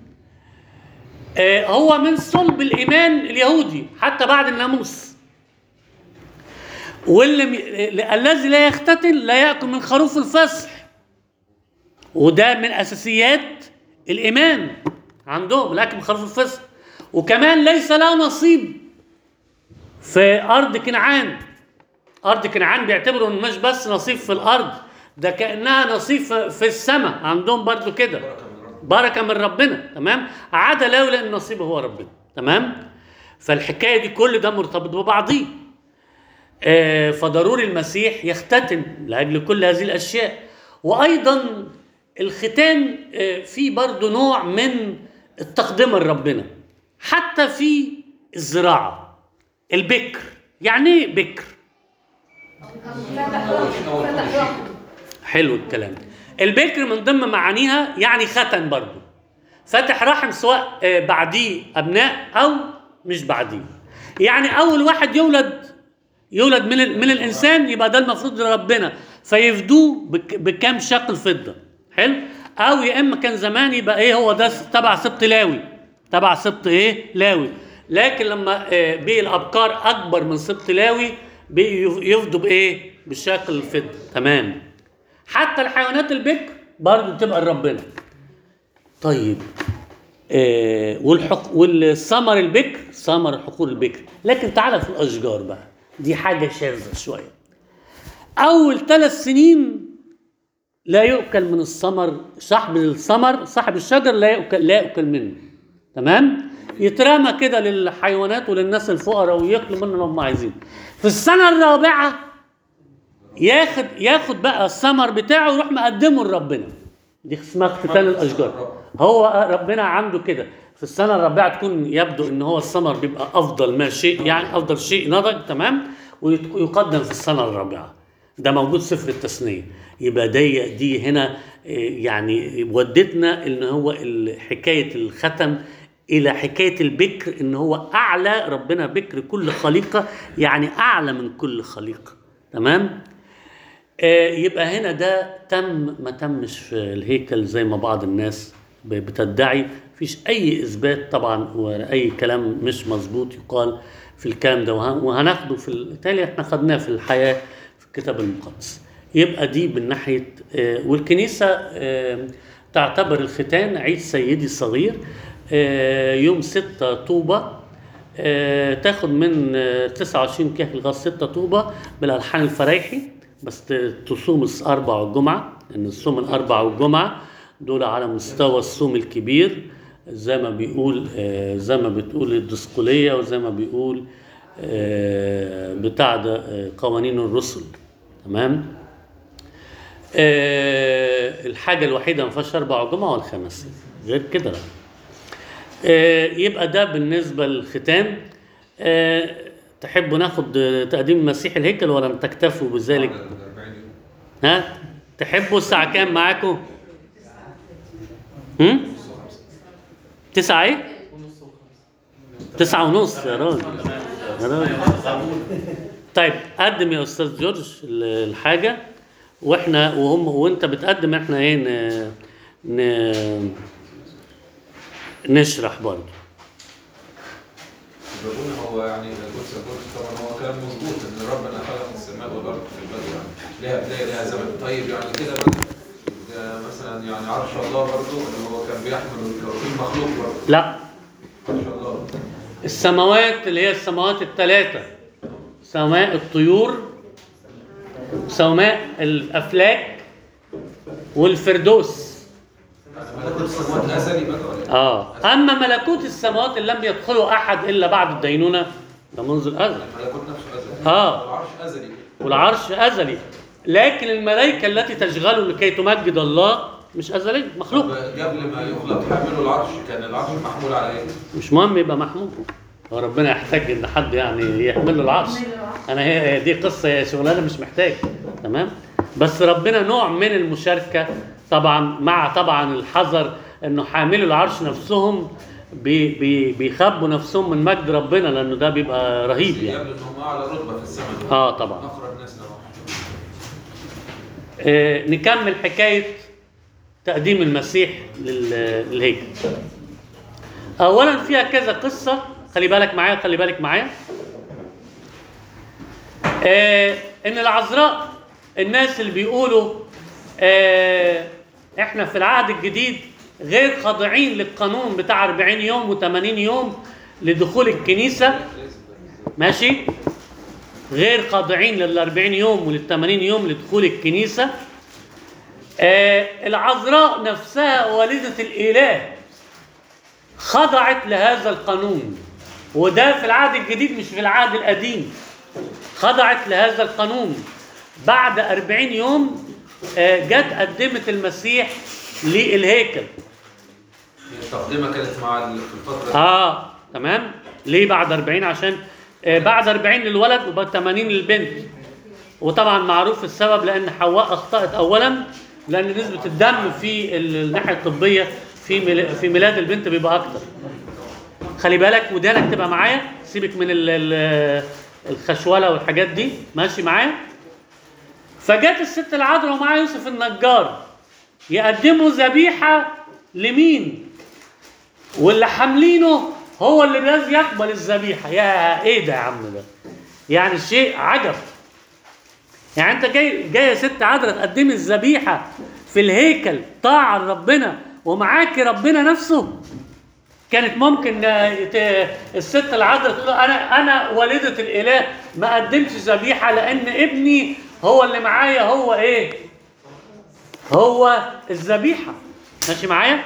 آه، هو من صلب الايمان اليهودي حتى بعد الناموس واللي م... الذي لا يختتن لا ياكل من خروف الفصح وده من اساسيات الايمان عندهم لكن خروف الفصح وكمان ليس له نصيب في ارض كنعان ارض كنعان بيعتبروا إن مش بس نصيب في الارض ده كانها نصيب في في السماء عندهم برضو كده بركه من ربنا تمام عدا لولا ان نصيبه هو ربنا تمام فالحكايه دي كل ده مرتبط ببعضيه آه، فضروري المسيح يختتن لاجل كل هذه الاشياء وايضا الختان آه، فيه برضو نوع من التقدمه لربنا حتى في الزراعه البكر يعني ايه بكر فتح رحم فتح رحم حلو الكلام البكر من ضمن معانيها يعني ختن برضو فتح رحم سواء آه، بعديه ابناء او مش بعديه يعني اول واحد يولد يولد من ال- من الانسان يبقى ده المفروض لربنا فيفدوه بك- بكام شقل فضه حلو او يا اما كان زمان يبقى ايه هو ده تبع سبط لاوي تبع سبط ايه لاوي لكن لما آه، بقي الابكار اكبر من سبط لاوي بقي يف- يفدوا بايه بشكل الفضه تمام حتى الحيوانات البكر برضه تبقى لربنا طيب آه والحق والثمر البكر ثمر حقول البكر لكن تعالى في الاشجار بقى دي حاجه شاذه شويه اول ثلاث سنين لا يؤكل من الثمر صاحب الثمر صاحب الشجر لا يؤكل لا يؤكل منه تمام يترمى كده للحيوانات وللناس الفقراء وياكلوا منه لو هم عايزين في السنه الرابعه ياخد ياخد بقى الثمر بتاعه ويروح مقدمه لربنا دي اسمها اختتان الاشجار هو ربنا عنده كده في السنه الرابعه تكون يبدو ان هو الثمر بيبقى افضل ما شيء يعني افضل شيء نضج تمام ويت- ويقدم في السنه الرابعه ده موجود سفر التثنيه يبقى دي دي هنا إيه، يعني ودتنا ان هو ال- حكايه الختم الى حكايه البكر ان هو اعلى ربنا بكر كل خليقه يعني اعلى من كل خليقه تمام آه، يبقى هنا ده تم ما تمش في الهيكل زي ما بعض الناس ب- بتدعي مفيش اي اثبات طبعا واي كلام مش مظبوط يقال في الكلام ده وه- وهناخده في التالي احنا خدناه في الحياه في الكتاب المقدس يبقى دي من ناحيه آه، والكنيسه آه، تعتبر الختان عيد سيدي صغير آه، يوم 6 طوبه آه، تاخد من آه، 29 كهف لغايه 6 طوبه بالالحان الفرايحي بس ت- تصوم الاربع والجمعه ان الصوم الاربع والجمعه دول على مستوى الصوم الكبير زي ما بيقول آه، زي ما بتقول الدسقليه وزي ما بيقول آه، بتاع ده آه، قوانين الرسل تمام آه، الحاجه الوحيده ما فيهاش اربع وجمعه والخمس غير كده لا آه، يبقى ده بالنسبة للختان آه، تحبوا ناخد آه، تقديم المسيح الهيكل ولا تكتفوا بذلك؟ 40 يوم ها؟ تحبوا الساعة كام معاكم؟ هم؟ تسعة ايه؟ تسعة ونص يا راجل يا راجل طيب قدم يا استاذ جورج ال- الحاجة واحنا وهم وانت بتقدم احنا ايه ن... ن... نشرح برضه بقول هو يعني القدس القدس طبعا هو كلام مظبوط ان ربنا خلق السماء والارض في البدء يعني ليها بدايه ليها زمن طيب يعني كده بقى ده مثلا يعني عرش الله برضه اللي هو كان بيحمل الكرسي مخلوق برضه لا ما شاء الله السماوات اللي هي السماوات الثلاثة سماء الطيور سماء الأفلاك والفردوس ملكوت السماوات ازلي بقى ولا إيه؟ اه اما ملكوت السماوات اللي لم يدخله احد الا بعد الدينونه ده منذ الازل الملكوت نفسه ازلي آه. العرش ازلي والعرش ازلي لكن الملائكه التي تشغله لكي تمجد الله مش ازليه مخلوق طب قبل ما يخلق حامله العرش كان العرش محمول على ايه؟ مش مهم يبقى محمود هو ربنا يحتاج ان حد يعني يحمل له العرش انا هي هي دي قصه هي شغلانه مش محتاج تمام بس ربنا نوع من المشاركه طبعا مع طبعا الحذر انه حاملوا العرش نفسهم بي بي بيخبوا نفسهم من مجد ربنا لانه ده بيبقى رهيب يعني قبل ان هم اعلى رتبه في السماء اه طبعا اقرب الناس للعرش آه نكمل حكايه تقديم المسيح لل- للهيكل اولا فيها كذا قصه خلي بالك معايا خلي بالك معايا آه ان العذراء الناس اللي بيقولوا آه احنا في العهد الجديد غير خاضعين للقانون بتاع 40 يوم و80 يوم لدخول الكنيسه ماشي غير خاضعين لل 40 يوم ولل 80 يوم لدخول الكنيسه آه العذراء نفسها والدة الإله خضعت لهذا القانون وده في العهد الجديد مش في العهد القديم خضعت لهذا القانون بعد أربعين يوم آه جت قدمت المسيح للهيكل التقدمه كانت مع ال- في الفتره اه تمام ليه بعد 40 عشان آه بعد 40 للولد وبعد 80 للبنت وطبعا معروف السبب لان حواء اخطات اولا لان نسبه الدم في ال- الناحيه الطبيه في ميلا- في ميلاد البنت بيبقى اكتر خلي بالك ودانك تبقى معايا سيبك من ال- ال- الخشوله والحاجات دي ماشي معايا فجت الست العذراء ومعاها يوسف النجار يقدموا ذبيحه لمين واللي حاملينه هو اللي لازم يقبل الذبيحه يا ايه ده يا عم ده يعني شيء عجب يعني انت جاي جاي يا ست عذراء تقدمي الذبيحه في الهيكل طاعه لربنا ومعاكي ربنا نفسه كانت ممكن آه، ت- الست العذراء تقول انا انا والده الاله ما قدمتش ذبيحه لان ابني هو اللي معايا هو ايه؟ هو الذبيحه ماشي معايا؟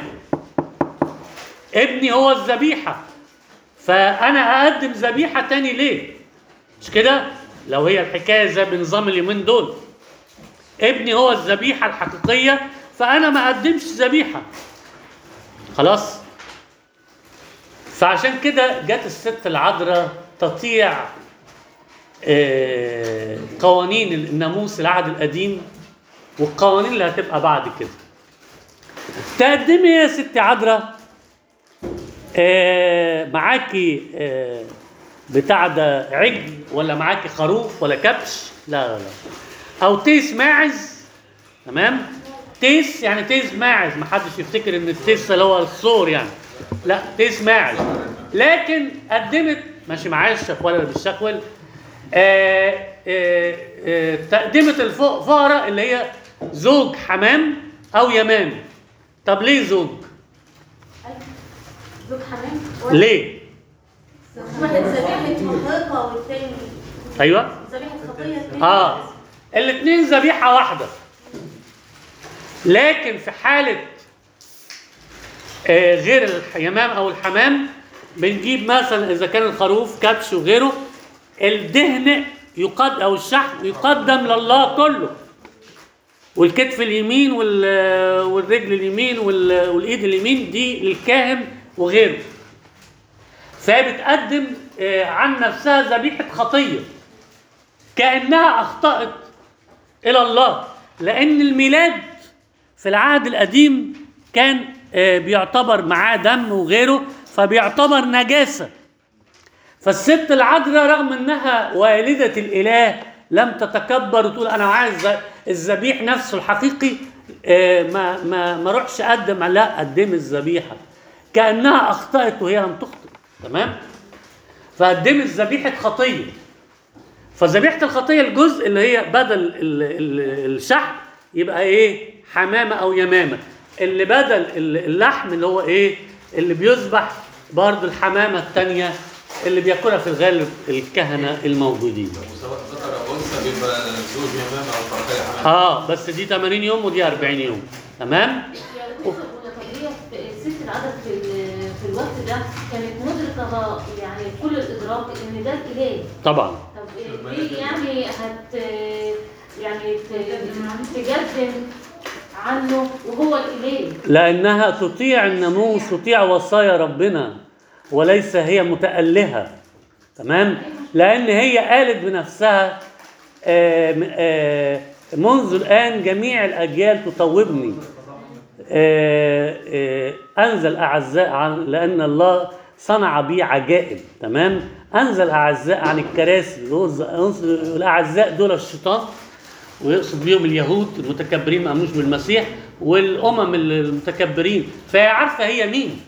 ابني هو الذبيحه فانا اقدم ذبيحه تاني ليه؟ مش كده؟ لو هي الحكايه زي بنظام اليومين دول ابني هو الذبيحه الحقيقيه فانا ما اقدمش ذبيحه خلاص؟ فعشان كده جت الست العذراء تطيع آه، قوانين الناموس العهد القديم والقوانين اللي هتبقى بعد كده تقدمي يا ست عذراء آه، معاكي آه، بتاع ده عجل ولا معاكي خروف ولا كبش لا لا لا او تيس ماعز تمام تيس يعني تيس ماعز ما حدش يفتكر ان التيس اللي هو الصور يعني لا تيس ماعز لكن قدمت ماشي معايا الشكوال ولا بالشكول آه آه آه تقدمت الفقراء اللي هي زوج حمام او يمام طب ليه زوج زوج حمام ولا- ليه واحد ذبيحة محرقة والتاني ايوه ذبيحة خطية التاني اه الاثنين ذبيحه واحده لكن في حاله آه غير اليمام او الحمام بنجيب مثلا اذا كان الخروف كبش وغيره الدهن يقد او الشحم يقدم لله كله والكتف اليمين وال- والرجل اليمين وال- والايد اليمين دي للكاهن وغيره فهي بتقدم آه، عن نفسها ذبيحه خطيه كانها اخطات الى الله لان الميلاد في العهد القديم كان آه، بيعتبر معاه دم وغيره فبيعتبر نجاسه فالست العذراء رغم انها والده الاله لم تتكبر وتقول انا عايز الذبيح نفسه الحقيقي آه، ما ما ما اروحش اقدم لا قدم الذبيحه كانها اخطات وهي لم تخطئ تمام فقدمت ذبيحه خطيه فذبيحه الخطيه الجزء اللي هي بدل ال- ال- الشحم يبقى ايه حمامه او يمامه اللي بدل ال- اللحم اللي هو ايه اللي بيذبح برضه الحمامه الثانيه اللي بياكلها في الغالب الكهنه الموجودين وسواء ذكر او انثى بيبقى زوج يمام او فرقية حمام اه بس دي 80 يوم ودي 40 يوم تمام يعني طب هي ست العدد في ال- في الوقت ده كانت مدركه يعني كل الادراك ان ده الاله طبعا طب ليه يعني هت يعني ت- تقدم عنه وهو الاله لانها تطيع الناموس تطيع وصايا ربنا وليس هي متألهة تمام لان هي قالت بنفسها آه، م- آه، منذ الان جميع الاجيال تطوبني آه، آه، انزل اعزاء عن لان الله صنع بي عجائب تمام انزل اعزاء عن الكراسي يوز- الاعزاء دول الشيطان ويقصد بيهم اليهود المتكبرين ما امنوش بالمسيح والامم المتكبرين فهي عارفه هي مين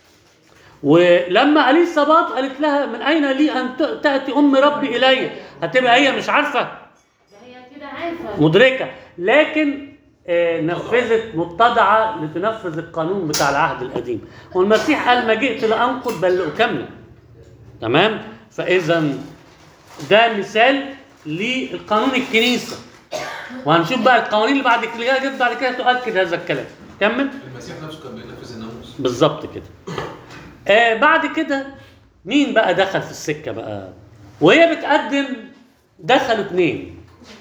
ولما اليصابات قالت لها من اين لي ان ت- تاتي ام ربي الي هتبقى هي مش عارفه ده هي كده عارفه مدركه لكن آه، نفذت متضعه لتنفذ القانون بتاع العهد القديم والمسيح قال ما جئت لانقض بل لاكمل تمام فاذا ده مثال للقانون الكنيسه وهنشوف بقى القوانين اللي بعد كده جت بعد كده تؤكد هذا الكلام كمل المسيح نفسه كان بينفذ الناموس بالظبط كده آه بعد كده مين بقى دخل في السكه بقى وهي بتقدم دخلوا اتنين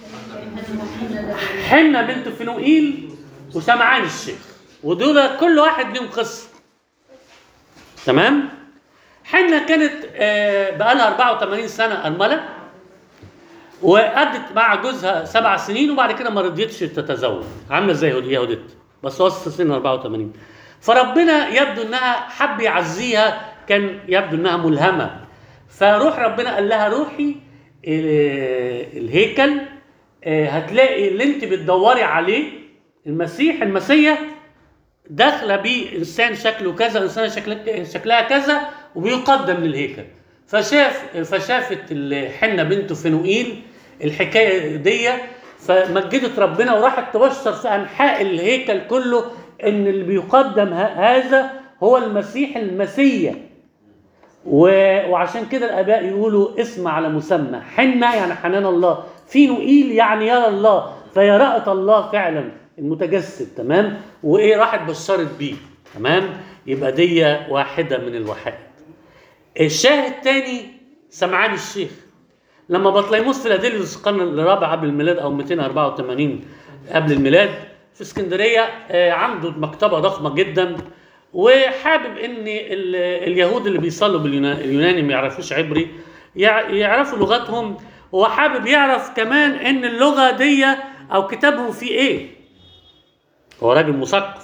حنة بنت فنوئيل وسمعان الشيخ ودول كل واحد ليهم قصه تمام حنة كانت آه بقى لها 84 سنه ارمله وقعدت مع جوزها سبع سنين وبعد كده ما رضيتش تتزوج عامله زي يهود- يهودت بس وصلت سن 84 فربنا يبدو انها حب يعزيها كان يبدو انها ملهمه فروح ربنا قال لها روحي ال- الهيكل آه، هتلاقي اللي انت بتدوري عليه المسيح المسيح داخله بيه انسان شكله كذا انسان شكلها شكلها كذا وبيقدم للهيكل فشاف فشافت الحنه بنت فنوئيل الحكايه دي فمجدت ربنا وراحت تبشر في انحاء الهيكل كله ان اللي بيقدم ه- هذا هو المسيح المسيح و- وعشان كده الاباء يقولوا اسم على مسمى حنه يعني حنان الله في نوئيل يعني يرى الله فهي رأت الله فعلا المتجسد تمام وايه راحت بشرت بيه تمام يبقى دي واحده من الوحائد الشاهد تاني سمعان الشيخ لما بطليموس فيلادلفيوس القرن الرابع قبل الميلاد او 284 قبل الميلاد في اسكندريه آه، عنده مكتبه ضخمه جدا وحابب ان ال- اليهود اللي بيصلوا باليوناني ما يعرفوش عبري يع- يعرفوا لغتهم هو حابب يعرف كمان ان اللغه دي او كتابهم فيه ايه هو راجل مثقف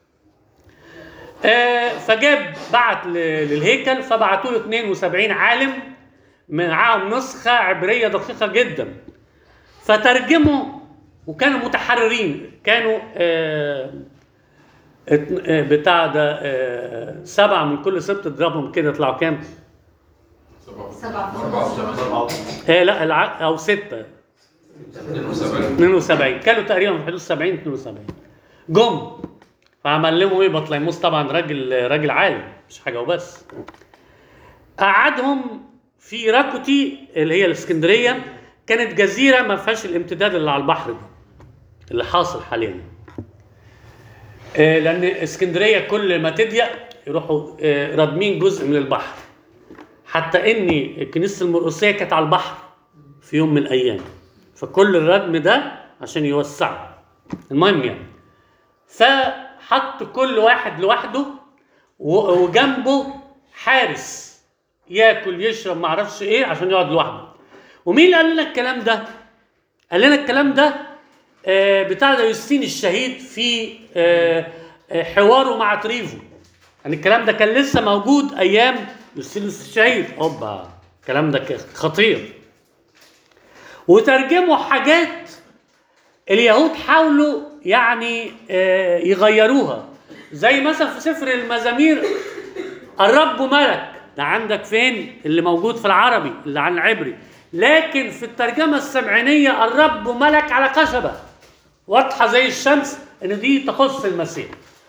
آه، فجاب بعت ل- للهيكل فبعتوا له 72 عالم معاهم نسخة عبرية دقيقة جدا فترجموا وكانوا متحررين كانوا آه، اتن- آه، بتاع ده آه، سبعة من كل سبت اضربهم كده يطلعوا كام؟ سبعة. 74 آه لا الع... او ستة 72 72 كانوا تقريبا في حدود 70 72 جم فعمل لهم ايه بطليموس طبعا راجل راجل عالم مش حاجه وبس قعدهم في راكوتي اللي هي الاسكندريه كانت جزيره ما فيهاش الامتداد اللي على البحر ده اللي حاصل حاليا آه، لان اسكندريه كل ما تضيق يروحوا آه، رادمين جزء من البحر حتى ان كنيسه المرقسيه كانت على البحر في يوم من الايام فكل الردم ده عشان يوسعوا المهم يعني فحط كل واحد لوحده و- وجنبه حارس ياكل يشرب ما اعرفش ايه عشان يقعد لوحده ومين اللي قال لنا الكلام ده قال لنا الكلام ده آه، بتاع ده يوستين الشهيد في آه، آه، حواره مع تريفو يعني الكلام ده كان لسه موجود ايام يوستين الشهيد اوبا الكلام ده ك- خطير وترجموا حاجات اليهود حاولوا يعني آه، يغيروها زي مثلا في سفر المزامير الرب ملك ده عندك فين اللي موجود في العربي اللي عن العبري لكن في الترجمة السمعينية الرب ملك على خشبة واضحة زي الشمس ان دي تخص المسيح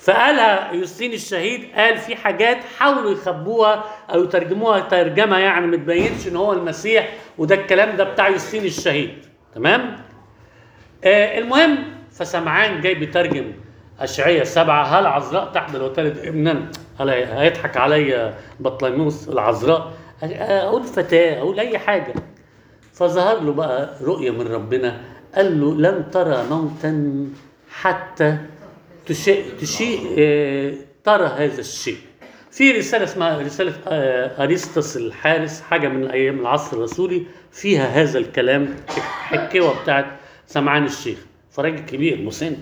فقالها يوستين الشهيد قال في حاجات حاولوا يخبوها او يترجموها ترجمه يعني ما تبينش ان هو المسيح وده الكلام ده بتاع يوستين الشهيد تمام آه المهم فسمعان جاي بيترجم اشعياء سبعه هل عذراء تحمل وتلد ابنا هل هيضحك عليا بطليموس العذراء اقول فتاه اقول اي حاجه فظهر له بقى رؤيه من ربنا قال له لن ترى موتا حتى تشيء تشيء آه، ترى هذا الشيء في رسالة اسمها رسالة آه، أريستوس الحارس حاجة من أيام العصر الرسولي فيها هذا الكلام حكوة بتاعت سمعان الشيخ فراجل كبير مسن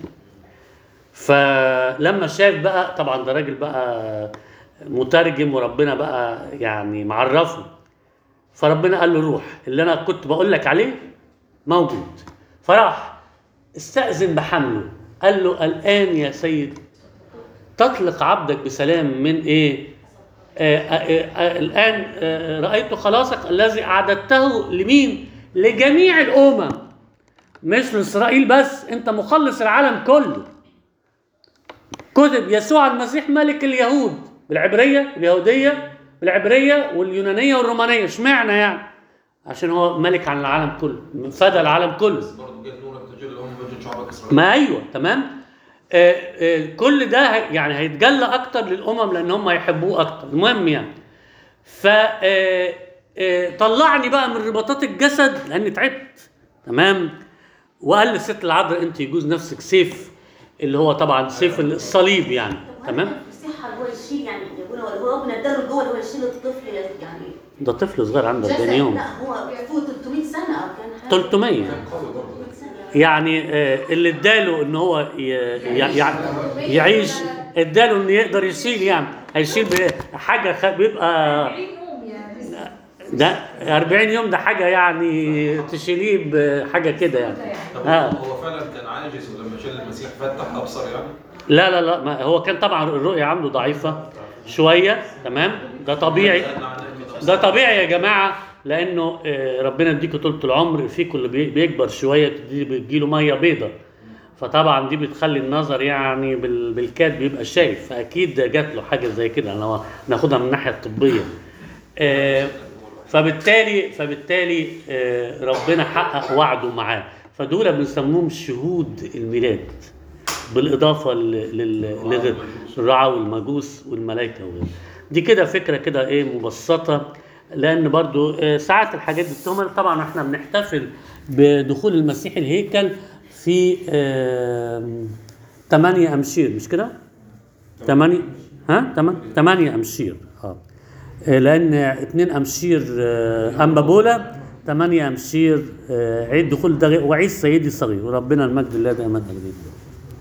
فلما شاف بقى طبعا ده راجل بقى مترجم وربنا بقى يعني معرفه فربنا قال له روح اللي انا كنت بقول لك عليه موجود فراح استأذن بحمله قال له الآن يا سيد تطلق عبدك بسلام من ايه آه آه آه الآن آه رأيت خلاصك الذي أعددته لمين لجميع الأمم مش لإسرائيل بس أنت مخلص العالم كله كتب يسوع المسيح ملك اليهود بالعبرية اليهودية بالعبرية واليونانية والرومانية اشمعنى يعني عشان هو ملك عن العالم كله فدى العالم كله بس برضه جت نورك تجل لهم مجد شعبك اسرائيل ما ايوه تمام آه آه كل ده هي- يعني هيتجلى اكتر للامم لان هم هيحبوه اكتر المهم يعني ف آه، آه، طلعني بقى من رباطات الجسد لاني تعبت تمام وقال للست العذراء انت يجوز نفسك سيف اللي هو طبعا سيف الصليب يعني تمام المسيح هو يشيل يعني يقولوا هو ربنا اداله الجوه اللي هو يشيل الطفل يعني ده طفل صغير عنده 40 يوم لا هو فوق 300 سنه او كان حاجه 300 كان قوي برضه 300 سنه يعني آه، اللي اداله ان هو ي- ي- يع- يعيش اداله انه يقدر يشيل يعني هيشيل حاجه خ- بيبقى 40 يوم يعني ده 40 يوم ده حاجه يعني تشيليه بحاجه كده يعني طب آه. هو فعلا كان عاجز ولما شال المسيح فتح ابصر يعني لا لا لا ما هو كان طبعا الرؤيه عنده ضعيفه شويه تمام ده طبيعي سألنا عنها من ده طبيعي يا جماعه لانه آه، ربنا يديكوا طولة العمر فيكم اللي بي- بيكبر شويه بتدي- بتجيله ميه بيضة فطبعا دي بتخلي النظر يعني بال- بالكاد بيبقى شايف فاكيد ده جات له حاجه زي كده لو ناخدها من الناحيه الطبيه آه، فبالتالي فبالتالي آه، ربنا حقق وعده معاه فدول بنسموهم شهود الميلاد بالاضافه لل- لل- لغير الرعاة والمجوس والملائكه وغيره دي كده فكره كده ايه مبسطه لان برضو آه، ساعات الحاجات دي بتهمل طبعا احنا بنحتفل بدخول المسيح الهيكل في 8 امشير مش كده 8 ها 8 امشير اه آه، لان 2 امشير آه، انبابولا 8 امشير آه، عيد دخول ده وعيد سيدي صغير وربنا المجد لله دائما ابدا